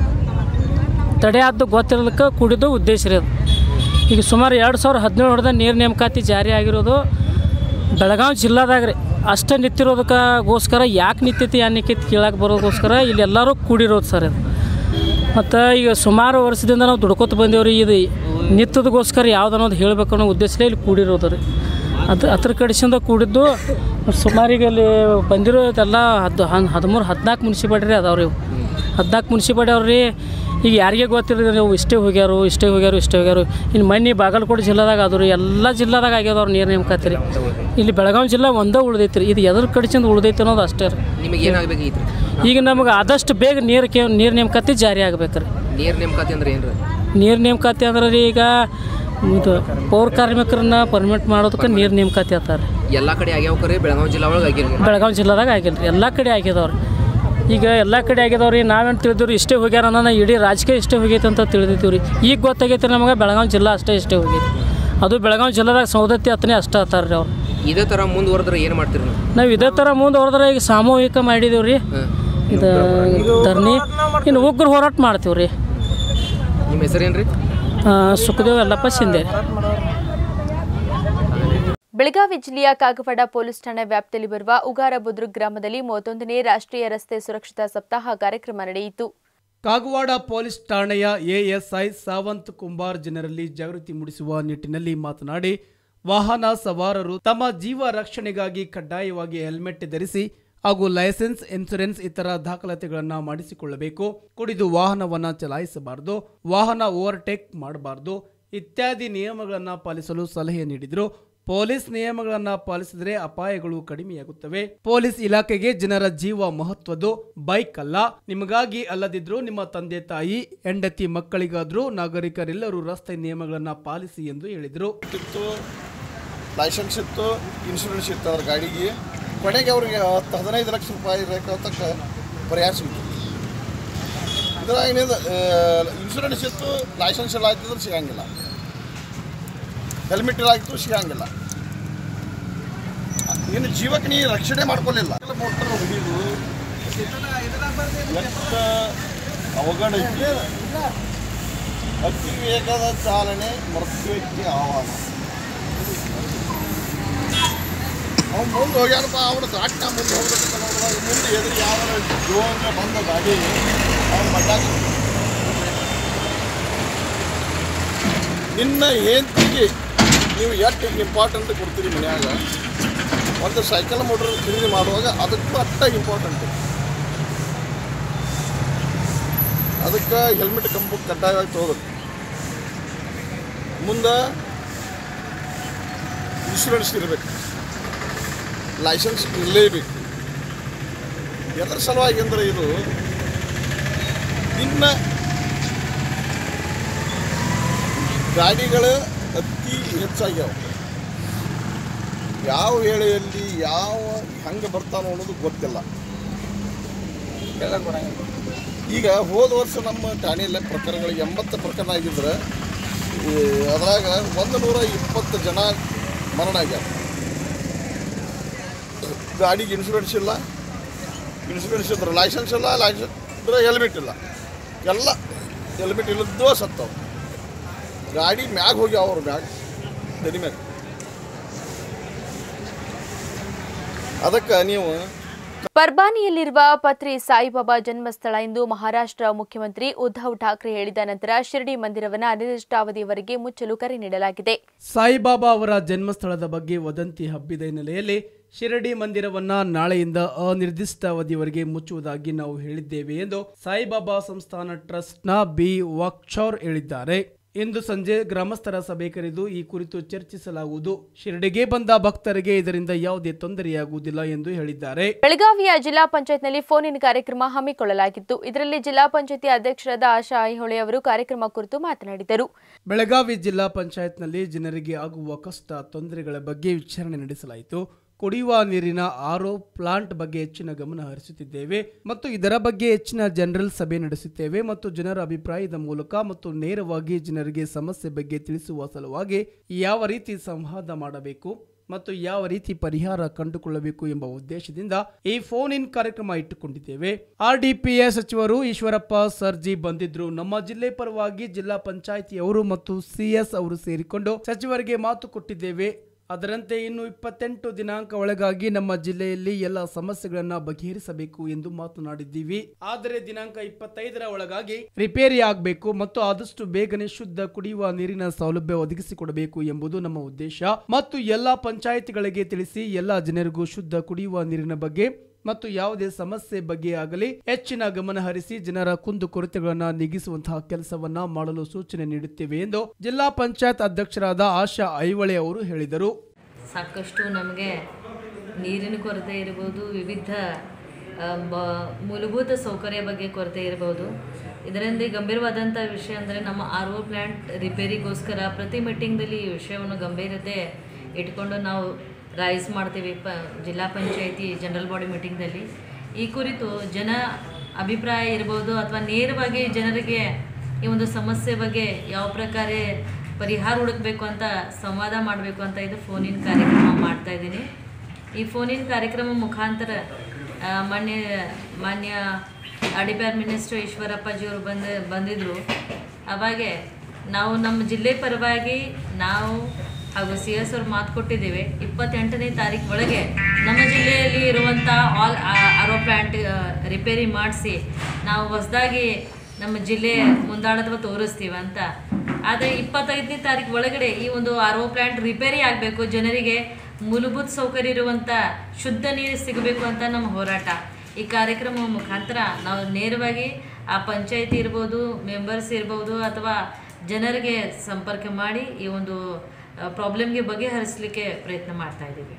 ತಡೆಯಾದ ಗೊತ್ತಿರೋದಕ್ಕೆ ಕೂಡಿದ್ದು ಉದ್ದೇಶ ರೀ ಅದು ಈಗ ಸುಮಾರು ಎರಡು ಸಾವಿರ ಹದಿನೇಳು ಹೊಡೆದ ನೀರು ನೇಮಕಾತಿ ಜಾರಿ ಆಗಿರೋದು ಬೆಳಗಾವಿ ಜಿಲ್ಲಾದಾಗ ರೀ ಅಷ್ಟೇ ನಿಂತಿರೋದಕ್ಕೋಸ್ಕರ ಯಾಕೆ ನಿಂತೈತಿ ಯಾ ನಿಂತೈತಿ ಕೇಳಕ್ಕೆ ಬರೋದಕ್ಕೋಸ್ಕರ ಇಲ್ಲಿ ಎಲ್ಲರೂ ಕೂಡಿರೋದು ಸರ್ ಅದು ಮತ್ತು ಈಗ ಸುಮಾರು ವರ್ಷದಿಂದ ನಾವು ದುಡ್ಕೋತ ಬಂದೇವ್ರಿ ಇದು ನಿತ್ತದಗೋಸ್ಕರ ಯಾವ್ದು ಅನ್ನೋದು ಹೇಳಬೇಕು ಅನ್ನೋ ಉದ್ದೇಶಲೇ ಇಲ್ಲಿ ಕೂಡಿರೋದು ರೀ ಅದು ಅದ್ರ ಕಡೆಸಿಂದ ಕೂಡಿದ್ದು ಸುಮಾರಿಗೆ ಅಲ್ಲಿ ಬಂದಿರೋದೆಲ್ಲ ಹದ್ ಹನ್ ಹದಿಮೂರು ಹದಿನಾಲ್ಕು ಮುನ್ಸಿಪಾಲ್ಟಿ ಅದಾವ್ರಿ ಇವು ಹದಿನಾಲ್ಕು ಮುನ್ಸಿಪಾಲ್ಟಿ ಅವ್ರಿ ಈಗ ಯಾರಿಗೆ ಗೊತ್ತಿರೋದು ನೀವು ಇಷ್ಟೇ ಹೋಗ್ಯಾರು ಇಷ್ಟೇ ಹೋಗ್ಯಾರು ಇಷ್ಟೇ ಹೋಗ್ಯಾರು ಇನ್ನು ಮೊನ್ನೆ ಬಾಗಲಕೋಟೆ ಜಿಲ್ಲಾದಾಗ ಆದ್ರು ಎಲ್ಲ ಜಿಲ್ಲಾದಾಗ ಆಗ್ಯದವ್ರು ನೀರು ನೇಮಕಾತಿ ರೀ ಇಲ್ಲಿ ಬೆಳಗಾವಿ ಜಿಲ್ಲಾ ಒಂದೇ ಉಳ್ದೈತಿ ರೀ ಇದು ಎದ್ರ ಕಡೆಸಿಂದ ಉಳ್ದೈತಿ ಅನ್ನೋದು ಅಷ್ಟೇ ರೀ ನಿಮಗೆ ಏನಾಗಬೇಕಿತ್ತು ಈಗ ನಮಗೆ ಆದಷ್ಟು ಬೇಗ ನೀರು ಕೇ ನೀರು ನೇಮಕಾತಿ ಜಾರಿ ಆಗ್ಬೇಕು ರೀ ನೀರು ನೇಮಕಾತಿ ಅಂದ್ರೆ ಏನ್ರಿ ನೀರು ನೇಮಕಾತಿ ಅಂದ್ರೆ ರೀ ಈಗ ಇದು ಪೌರ ಕಾರ್ಮಿಕರನ್ನ ಪರ್ಮಿಟ್ ಮಾಡೋದಕ್ಕೆ ನೀರು ನೇಮಕಾತಿ ಆತಾರೆ ಎಲ್ಲ ಕಡೆ ಆಗ್ಯಾವ ಕರೆ ಬೆಳಗಾವಿ ಜಿಲ್ಲಾ ಒಳಗೆ ಆಗಿಲ್ಲ ಬೆಳಗಾವಿ ಜಿಲ್ಲಾದಾಗ ಆಗಿಲ್ಲ ರೀ ಎಲ್ಲ ಕಡೆ ಆಗ್ಯದವ್ರಿ ಈಗ ಎಲ್ಲ ಕಡೆ ಆಗ್ಯದವ್ರಿ ನಾವೇನು ತಿಳಿದಿವ್ರಿ ಇಷ್ಟೇ ಹೋಗ್ಯಾರ ಅನ್ನೋ ಇಡೀ ರಾಜಕೀಯ ಇಷ್ಟೇ ಹೋಗೈತೆ ಅಂತ ತಿಳಿದಿದ್ದೀವಿ ರೀ ಈಗ ಗೊತ್ತಾಗೈತೆ ನಮಗೆ ಬೆಳಗಾವಿ ಜಿಲ್ಲಾ ಅಷ್ಟೇ ಇಷ್ಟೇ ಹೋಗೈತಿ ಅದು ಬೆಳಗಾವಿ ಜಿಲ್ಲಾದಾಗ ಸೌದತ್ತಿ ಹತ್ತನೇ ಅಷ್ಟೇ ಆತಾರೆ ರೀ ಅವ್ರು ಇದೇ ಥರ ಮುಂದುವರೆದ್ರೆ ಏನು ಮಾಡ್ತೀರಿ ನೀವು ನಾವು ಇದೇ ಥರ ಮುಂದೆ ಹೊರದ್ರೆ ಈಗ ಸಾಮೂಹಿಕ ಮಾಡಿದೀವಿ ರೀ ಇದು ಧರಣಿ ಇನ್ನು ಉಗ್ರ ಹೋರಾಟ ಮಾಡ್ತೀವಿ ರೀ ನಿಮ್ಮ ಹೆಸರೇನು ರೀ ಸುಖದೇವ್ ಯಲ್ಲಪ್ಪ ಶಿಂದೆ ಬೆಳಗಾವಿ ಜಿಲ್ಲೆಯ ಕಾಗವಾಡ ಪೊಲೀಸ್ ಠಾಣೆ ವ್ಯಾಪ್ತಿಯಲ್ಲಿ ಬರುವ ಉಗಾರ ಬುದ್ರುಗ್ ಗ್ರಾಮದಲ್ಲಿ ಮೂವತ್ತೊಂದನೇ ರಾಷ್ಟ್ರೀಯ ರಸ್ತೆ ಸುರಕ್ಷತಾ ಸಪ್ತಾಹ ಕಾರ್ಯಕ್ರಮ ನಡೆಯಿತು ಕಾಗವಾಡ ಪೊಲೀಸ್ ಠಾಣೆಯ ಎಎಸ್ಐ ಸಾವಂತ್ ಕುಂಬಾರ್ ಜನರಲ್ಲಿ ಜಾಗೃತಿ ಮೂಡಿಸುವ ನಿಟ್ಟಿನಲ್ಲಿ ಮಾತನಾಡಿ ವಾಹನ ಸವಾರರು ತಮ್ಮ ಜೀವ ರಕ್ಷಣೆಗಾಗಿ ಕಡ್ಡಾಯವಾಗಿ ಹೆಲ್ಮೆಟ್ ಧರಿಸಿ ಹಾಗೂ ಲೈಸೆನ್ಸ್ ಇನ್ಸುರೆನ್ಸ್ ಇತರ ದಾಖಲಾತಿಗಳನ್ನು ಮಾಡಿಸಿಕೊಳ್ಳಬೇಕು ಕುಡಿದು ವಾಹನವನ್ನ ಚಲಾಯಿಸಬಾರದು ವಾಹನ ಓವರ್ಟೇಕ್ ಮಾಡಬಾರದು ಇತ್ಯಾದಿ ನಿಯಮಗಳನ್ನು ಪಾಲಿಸಲು ಸಲಹೆ ನೀಡಿದರು ಪೊಲೀಸ್ ನಿಯಮಗಳನ್ನು ಪಾಲಿಸಿದರೆ ಅಪಾಯಗಳು ಕಡಿಮೆಯಾಗುತ್ತವೆ ಪೊಲೀಸ್ ಇಲಾಖೆಗೆ ಜನರ ಜೀವ ಮಹತ್ವದ್ದು ಬೈಕ್ ಅಲ್ಲ ನಿಮಗಾಗಿ ಅಲ್ಲದಿದ್ರೂ ನಿಮ್ಮ ತಂದೆ ತಾಯಿ ಹೆಂಡತಿ ಮಕ್ಕಳಿಗಾದ್ರೂ ನಾಗರಿಕರೆಲ್ಲರೂ ರಸ್ತೆ ನಿಯಮಗಳನ್ನು ಪಾಲಿಸಿ ಎಂದು ಹೇಳಿದರು ಇತ್ತು ಲೈಸೆನ್ಸ್ ಇತ್ತು ಇನ್ಶೂರೆನ್ಸ್ ಇತ್ತು ಅವ್ರ ಗಾಡಿಗೆ ಕೊನೆಗೆ ಅವ್ರಿಗೆ ಹತ್ತು ಹದಿನೈದು ಲಕ್ಷ ರೂಪಾಯಿ ಬೇಕಾಗತಕ್ಕ ಪ್ರಯಾಸ ಇತ್ತು ಇದ್ರಾಗಿನಿಂದ ಇನ್ಶೂರೆನ್ಸ್ ಇತ್ತು ಲೈಸೆನ್ಸ್ ಎಲ್ಲ ಆಯ್ತಿದ್ರೆ ಸಿಗಂಗಿಲ್ಲ ಹೆಲ್ಮೆಟ್ ಎಲ್ಲ ಆಗಿತ್ತು ಸಿಗಂಗಿಲ್ಲ ಇನ್ನು ಜೀವಕ್ಕೆ ನೀ ರಕ್ಷಣೆ ಮಾಡ್ಕೊಳ್ಳಿಲ್ಲ ಮೋಟರ್ ಹೊಡಿದು ಎಷ್ಟು ಅವಘಡಕ್ಕೆ ಅತಿ ವೇಗದ ಚಾಲನೆ ಮೃತ್ಯುಕ್ಕೆ ಆಹ್ವಾನ ಅವ್ನು ಮುಂದೆ ಹೋಗ್ಯಾನಪ್ಪ ಅವನು ದಾಟ್ನ ಮುಂದೆ ಹೋಗ್ಬೇಕು ನೋಡಿದಾಗ ಮುಂದೆ ಎದುರು ಯಾವ ಜೋಂಗ ಬಂದ ಗಾಡಿ ಅವ್ನು ಮಡ್ಡಾಕ ನಿನ್ನ ಹೆಂಡತಿಗೆ ನೀವು ಎಷ್ಟು ಇಂಪಾರ್ಟೆಂಟ್ ಕೊಡ್ತೀರಿ ಮನ್ಯಾಗ ಒಂದು ಸೈಕಲ್ ಮೋಟ್ರ್ ಖರೀದಿ ಮಾಡುವಾಗ ಅದಕ್ಕೂ ಅಷ್ಟ ಇಂಪಾರ್ಟೆಂಟ್ ಅದಕ್ಕೆ ಹೆಲ್ಮೆಟ್ ಕಂಪು ಕಡ್ಡಾಯವಾಗಿ ತಗೋಬೇಕು ಮುಂದೆ ಇನ್ಶೂರೆನ್ಸ್ ಇರಬೇಕು ಲೈಸೆನ್ಸ್ ಇರಲೇಬೇಕು ಎದರ ಸಲುವಾಗಿ ಅಂದ್ರೆ ಇದು ಇನ್ನ ಗಾಡಿಗಳು ಅತಿ ಹೆಚ್ಚಾಗ್ಯಾವ ಯಾವ ವೇಳೆಯಲ್ಲಿ ಯಾವ ಹೆಂಗೆ ಬರ್ತಾನೋ ಅನ್ನೋದು ಗೊತ್ತಿಲ್ಲ ಈಗ ಹೋದ ವರ್ಷ ನಮ್ಮ ಠಾಣೆಯಲ್ಲೇ ಪ್ರಕರಣಗಳು ಎಂಬತ್ತು ಪ್ರಕರಣ ಆಗಿದ್ರೆ ಈ ಅದ್ರಾಗ ಒಂದು ನೂರ ಇಪ್ಪತ್ತು ಜನ ಮರಣ ಆಗ್ಯಾರ ಗಾಡಿಗೆ ಇನ್ಶೂರೆನ್ಸ್ ಇಲ್ಲ ಇನ್ಶೂರೆನ್ಸ್ ಇದ್ರೆ ಲೈಸೆನ್ಸ್ ಇಲ್ಲ ಲೈಸೆನ್ಸ್ ಇದ್ರೆ ಹೆಲ್ಮೆಟ್ ಇಲ್ಲ ಎಲ್ಲ ಹೆಲ್ಮೆಟ್ ಇಲ್ಲದ್ದು ಸತ್ತವ ಗಾಡಿ ಮ್ಯಾಗ ಹೋಗಿ ಅವ್ರ ಮ್ಯಾಗ ತಲೆ ಮ್ಯಾಗ ಅದಕ್ಕೆ ನೀವು ಪರ್ಬಾನಿಯಲ್ಲಿರುವ ಪತ್ರಿ ಸಾಯಿಬಾಬಾ ಜನ್ಮಸ್ಥಳ ಎಂದು ಮಹಾರಾಷ್ಟ್ರ ಮುಖ್ಯಮಂತ್ರಿ ಉದ್ಧವ್ ಠಾಕ್ರೆ ಹೇಳಿದ ನಂತರ ಶಿರಡಿ ಮಂದಿರವನ್ನು ಅನಿರ್ದಿಷ್ಟಾವಧಿಯವರೆಗೆ ಮುಚ್ಚಲು ಕರೆ ನೀಡಲಾಗಿದೆ ಸಾಯಿಬಾಬಾ ಅವರ ಜನ್ಮಸ್ಥಳದ ಬಗ್ಗೆ ವದಂತಿ ಹಬ್ಬಿದ ಹಿನ್ನೆಲೆಯಲ್ಲಿ ಶಿರಡಿ ಮಂದಿರವನ್ನ ನಾಳೆಯಿಂದ ಅನಿರ್ದಿಷ್ಟಾವಧಿಯವರೆಗೆ ಮುಚ್ಚುವುದಾಗಿ ನಾವು ಹೇಳಿದ್ದೇವೆ ಎಂದು ಸಾಯಿಬಾಬಾ ಸಂಸ್ಥಾನ ಟ್ರಸ್ಟ್ನ ಬಿ ವಾಕ್ಚೌರ್ ಹೇಳಿದ್ದಾರೆ ಇಂದು ಸಂಜೆ ಗ್ರಾಮಸ್ಥರ ಸಭೆ ಕರೆದು ಈ ಕುರಿತು ಚರ್ಚಿಸಲಾಗುವುದು ಶಿರಡಿಗೆ ಬಂದ ಭಕ್ತರಿಗೆ ಇದರಿಂದ ಯಾವುದೇ ತೊಂದರೆಯಾಗುವುದಿಲ್ಲ ಎಂದು ಹೇಳಿದ್ದಾರೆ ಬೆಳಗಾವಿಯ ಜಿಲ್ಲಾ ಪಂಚಾಯತ್ನಲ್ಲಿ ಫೋನ್ ಇನ್ ಕಾರ್ಯಕ್ರಮ ಹಮ್ಮಿಕೊಳ್ಳಲಾಗಿತ್ತು ಇದರಲ್ಲಿ ಜಿಲ್ಲಾ ಪಂಚಾಯತಿ ಅಧ್ಯಕ್ಷರಾದ ಆಶಾ ಐಹೊಳೆ ಅವರು ಕಾರ್ಯಕ್ರಮ ಕುರಿತು ಮಾತನಾಡಿದರು ಬೆಳಗಾವಿ ಜಿಲ್ಲಾ ಪಂಚಾಯತ್ನಲ್ಲಿ ಜನರಿಗೆ ಆಗುವ ಕಷ್ಟ ತೊಂದರೆಗಳ ಬಗ್ಗೆ ವಿಚಾರಣೆ ನಡೆಸಲಾಯಿತು ಕುಡಿಯುವ ನೀರಿನ ಆರೋ ಪ್ಲಾಂಟ್ ಬಗ್ಗೆ ಹೆಚ್ಚಿನ ಗಮನ ಹರಿಸುತ್ತಿದ್ದೇವೆ ಮತ್ತು ಇದರ ಬಗ್ಗೆ ಹೆಚ್ಚಿನ ಜನರಲ್ ಸಭೆ ನಡೆಸುತ್ತೇವೆ ಮತ್ತು ಜನರ ಅಭಿಪ್ರಾಯದ ಮೂಲಕ ಮತ್ತು ನೇರವಾಗಿ ಜನರಿಗೆ ಸಮಸ್ಯೆ ಬಗ್ಗೆ ತಿಳಿಸುವ ಸಲುವಾಗಿ ಯಾವ ರೀತಿ ಸಂವಾದ ಮಾಡಬೇಕು ಮತ್ತು ಯಾವ ರೀತಿ ಪರಿಹಾರ ಕಂಡುಕೊಳ್ಳಬೇಕು ಎಂಬ ಉದ್ದೇಶದಿಂದ ಈ ಫೋನ್ ಇನ್ ಕಾರ್ಯಕ್ರಮ ಇಟ್ಟುಕೊಂಡಿದ್ದೇವೆ ಆರ್ಡಿಪಿಎ ಸಚಿವರು ಈಶ್ವರಪ್ಪ ಸರ್ಜಿ ಬಂದಿದ್ರು ನಮ್ಮ ಜಿಲ್ಲೆ ಪರವಾಗಿ ಜಿಲ್ಲಾ ಪಂಚಾಯಿತಿಯವರು ಮತ್ತು ಸಿಎಸ್ ಅವರು ಸೇರಿಕೊಂಡು ಸಚಿವರಿಗೆ ಮಾತು ಕೊಟ್ಟಿದ್ದೇವೆ ಅದರಂತೆ ಇನ್ನು ಇಪ್ಪತ್ತೆಂಟು ದಿನಾಂಕ ಒಳಗಾಗಿ ನಮ್ಮ ಜಿಲ್ಲೆಯಲ್ಲಿ ಎಲ್ಲ ಸಮಸ್ಯೆಗಳನ್ನ ಬಗೆಹರಿಸಬೇಕು ಎಂದು ಮಾತನಾಡಿದ್ದೀವಿ ಆದರೆ ದಿನಾಂಕ ಇಪ್ಪತ್ತೈದರ ಒಳಗಾಗಿ ರಿಪೇರಿ ಆಗಬೇಕು ಮತ್ತು ಆದಷ್ಟು ಬೇಗನೆ ಶುದ್ಧ ಕುಡಿಯುವ ನೀರಿನ ಸೌಲಭ್ಯ ಒದಗಿಸಿಕೊಡಬೇಕು ಎಂಬುದು ನಮ್ಮ ಉದ್ದೇಶ ಮತ್ತು ಎಲ್ಲಾ ಪಂಚಾಯಿತಿಗಳಿಗೆ ತಿಳಿಸಿ ಎಲ್ಲಾ ಜನರಿಗೂ ಶುದ್ಧ ಕುಡಿಯುವ ನೀರಿನ ಬಗ್ಗೆ ಮತ್ತು ಯಾವುದೇ ಸಮಸ್ಯೆ ಬಗ್ಗೆ ಆಗಲಿ ಹೆಚ್ಚಿನ ಗಮನ ಹರಿಸಿ ಜನರ ಕುಂದು ಕೊರತೆಗಳನ್ನು ನೀಗಿಸುವಂತಹ ಕೆಲಸವನ್ನ ಮಾಡಲು ಸೂಚನೆ ನೀಡುತ್ತೇವೆ ಎಂದು ಜಿಲ್ಲಾ ಪಂಚಾಯತ್ ಅಧ್ಯಕ್ಷರಾದ ಆಶಾ ಐವಳೆ ಅವರು ಹೇಳಿದರು ಸಾಕಷ್ಟು ನಮಗೆ ನೀರಿನ ಕೊರತೆ ಇರ್ಬೋದು ವಿವಿಧ ಆ, ಬ ಮೂಲಭೂತ ಸೌಕರ್ಯ ಬಗ್ಗೆ ಕೊರತೆ ಇರಬಹುದು ಇದರಿಂದ ಗಂಭೀರವಾದಂಥ ವಿಷಯ ಅಂದರೆ ನಮ್ಮ ಆರ್ ಒ ಪ್ಲ್ಯಾಂಟ್ ರಿಪೇರಿಗೋಸ್ಕರ ಪ್ರತಿ ಮೀಟಿಂಗ್ದಲ್ಲಿ ಈ ವಿಷಯವನ್ನು ಗಂಭೀರತೆ ಇಟ್ಕೊಂಡು ನಾವು ರೈಸ್ ಮಾಡ್ತೀವಿ ಪ ಜಿಲ್ಲಾ ಪಂಚಾಯಿತಿ ಜನರಲ್ ಬಾಡಿ ಮೀಟಿಂಗ್ದಲ್ಲಿ ಈ ಕುರಿತು ಜನ ಅಭಿಪ್ರಾಯ ಇರ್ಬೋದು ಅಥವಾ ನೇರವಾಗಿ ಜನರಿಗೆ ಈ ಒಂದು ಸಮಸ್ಯೆ ಬಗ್ಗೆ ಯಾವ ಪ್ರಕಾರ ಪರಿಹಾರ ಹುಡುಕಬೇಕು ಅಂತ ಸಂವಾದ ಮಾಡಬೇಕು ಅಂತ ಇದು ಫೋನಿನ ಕಾರ್ಯಕ್ರಮ ಮಾಡ್ತಾ ಇದ್ದೀನಿ ಈ ಫೋನಿನ ಕಾರ್ಯಕ್ರಮ ಮುಖಾಂತರ ಆ, ಮಾನ್ಯ ಮಾನ್ಯ ಅಡಿಪ್ಯಾರ್ ಮಿನಿಸ್ಟರ್ ಈಶ್ವರಪ್ಪಾಜಿಯವರು ಬಂದ ಬಂದಿದ್ದರು ಅವಾಗೆ ನಾವು ನಮ್ಮ ಜಿಲ್ಲೆ ಪರವಾಗಿ ನಾವು ಹಾಗೂ ಸಿ ಎಸ್ ಅವ್ರು ಮಾತು ಕೊಟ್ಟಿದ್ದೇವೆ ಇಪ್ಪತ್ತೆಂಟನೇ ತಾರೀಕು ಒಳಗೆ ನಮ್ಮ ಜಿಲ್ಲೆಯಲ್ಲಿ ಇರುವಂಥ ಆಲ್ ಆರೋ ಪ್ಲ್ಯಾಂಟ್ ರಿಪೇರಿ ಮಾಡಿಸಿ ನಾವು ಹೊಸದಾಗಿ ನಮ್ಮ ಜಿಲ್ಲೆ ಮುಂದಾಳತ್ವ ತೋರಿಸ್ತೀವಿ ಅಂತ ಆದರೆ ಇಪ್ಪತ್ತೈದನೇ ತಾರೀಕು ಒಳಗಡೆ ಈ ಒಂದು ಆರ್ ಒ ಪ್ಲ್ಯಾಂಟ್ ರಿಪೇರಿ ಆಗಬೇಕು ಜನರಿಗೆ ಮೂಲಭೂತ ಸೌಕರ್ಯ ಇರುವಂಥ ಶುದ್ಧ ನೀರು ಸಿಗಬೇಕು ಅಂತ ನಮ್ಮ ಹೋರಾಟ ಈ ಕಾರ್ಯಕ್ರಮ ಮುಖಾಂತರ ನಾವು ನೇರವಾಗಿ ಆ ಪಂಚಾಯತಿ ಇರ್ಬೋದು ಮೆಂಬರ್ಸ್ ಇರ್ಬೋದು ಅಥವಾ ಜನರಿಗೆ ಸಂಪರ್ಕ ಮಾಡಿ ಈ ಒಂದು ಪ್ರಾಬ್ಲಮ್ಗೆ ಬಗೆಹರಿಸಲಿಕ್ಕೆ ಪ್ರಯತ್ನ ಮಾಡ್ತಾ ಇದ್ದೀವಿ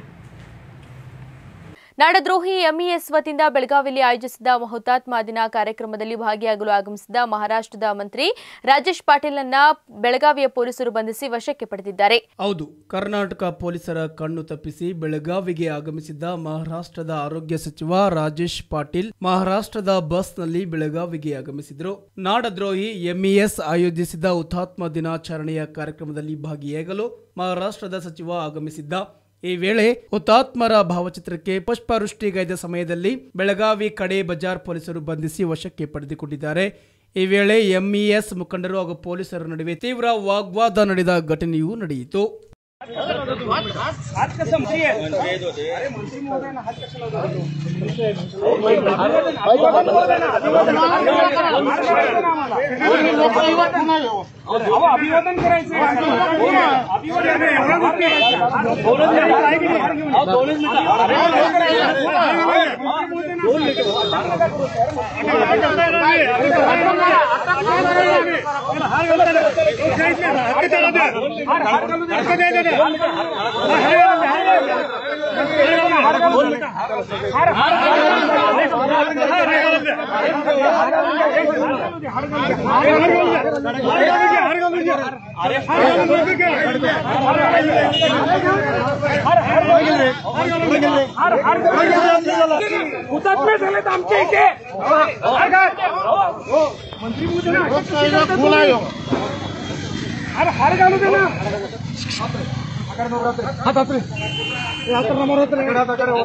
ನಾಡದ್ರೋಹಿ ಎಂಇಎಸ್ ವತಿಯಿಂದ ಬೆಳಗಾವಿಯಲ್ಲಿ ಆಯೋಜಿಸಿದ್ದ ಹುತಾತ್ಮ ದಿನ ಕಾರ್ಯಕ್ರಮದಲ್ಲಿ ಭಾಗಿಯಾಗಲು ಆಗಮಿಸಿದ ಮಹಾರಾಷ್ಟ್ರದ ಮಂತ್ರಿ ರಾಜೇಶ್ ಪಾಟೀಲ್ನನ್ನ ಬೆಳಗಾವಿಯ ಪೊಲೀಸರು ಬಂಧಿಸಿ ವಶಕ್ಕೆ ಪಡೆದಿದ್ದಾರೆ ಹೌದು ಕರ್ನಾಟಕ ಪೊಲೀಸರ ಕಣ್ಣು ತಪ್ಪಿಸಿ ಬೆಳಗಾವಿಗೆ ಆಗಮಿಸಿದ್ದ ಮಹಾರಾಷ್ಟ್ರದ ಆರೋಗ್ಯ ಸಚಿವ ರಾಜೇಶ್ ಪಾಟೀಲ್ ಮಹಾರಾಷ್ಟ್ರದ ಬಸ್ನಲ್ಲಿ ಬೆಳಗಾವಿಗೆ ಆಗಮಿಸಿದರು ನಾಡದ್ರೋಹಿ ಎಂಇಎಸ್ ಆಯೋಜಿಸಿದ ಹುತಾತ್ಮ ದಿನಾಚರಣೆಯ ಕಾರ್ಯಕ್ರಮದಲ್ಲಿ ಭಾಗಿಯಾಗಲು ಮಹಾರಾಷ್ಟ್ರದ ಸಚಿವ ಆಗಮಿಸಿದ್ದ ಈ ವೇಳೆ ಹುತಾತ್ಮರ ಭಾವಚಿತ್ರಕ್ಕೆ ಪುಷ್ಪವೃಷ್ಟಿಗೈದ ಸಮಯದಲ್ಲಿ ಬೆಳಗಾವಿ ಕಡೆ ಬಜಾರ್ ಪೊಲೀಸರು ಬಂಧಿಸಿ ವಶಕ್ಕೆ ಪಡೆದುಕೊಂಡಿದ್ದಾರೆ ಈ ವೇಳೆ ಎಂಇಎಸ್ ಮುಖಂಡರು ಹಾಗೂ ಪೊಲೀಸರ ನಡುವೆ ತೀವ್ರ ವಾಗ್ವಾದ ನಡೆದ ಘಟನೆಯೂ ನಡೆಯಿತು अभिवादन करायचं हुतात्मे झालेत आमच्या इथे मंत्री अरे हार घालू दे ना हात हात रे हात नंबर होत रे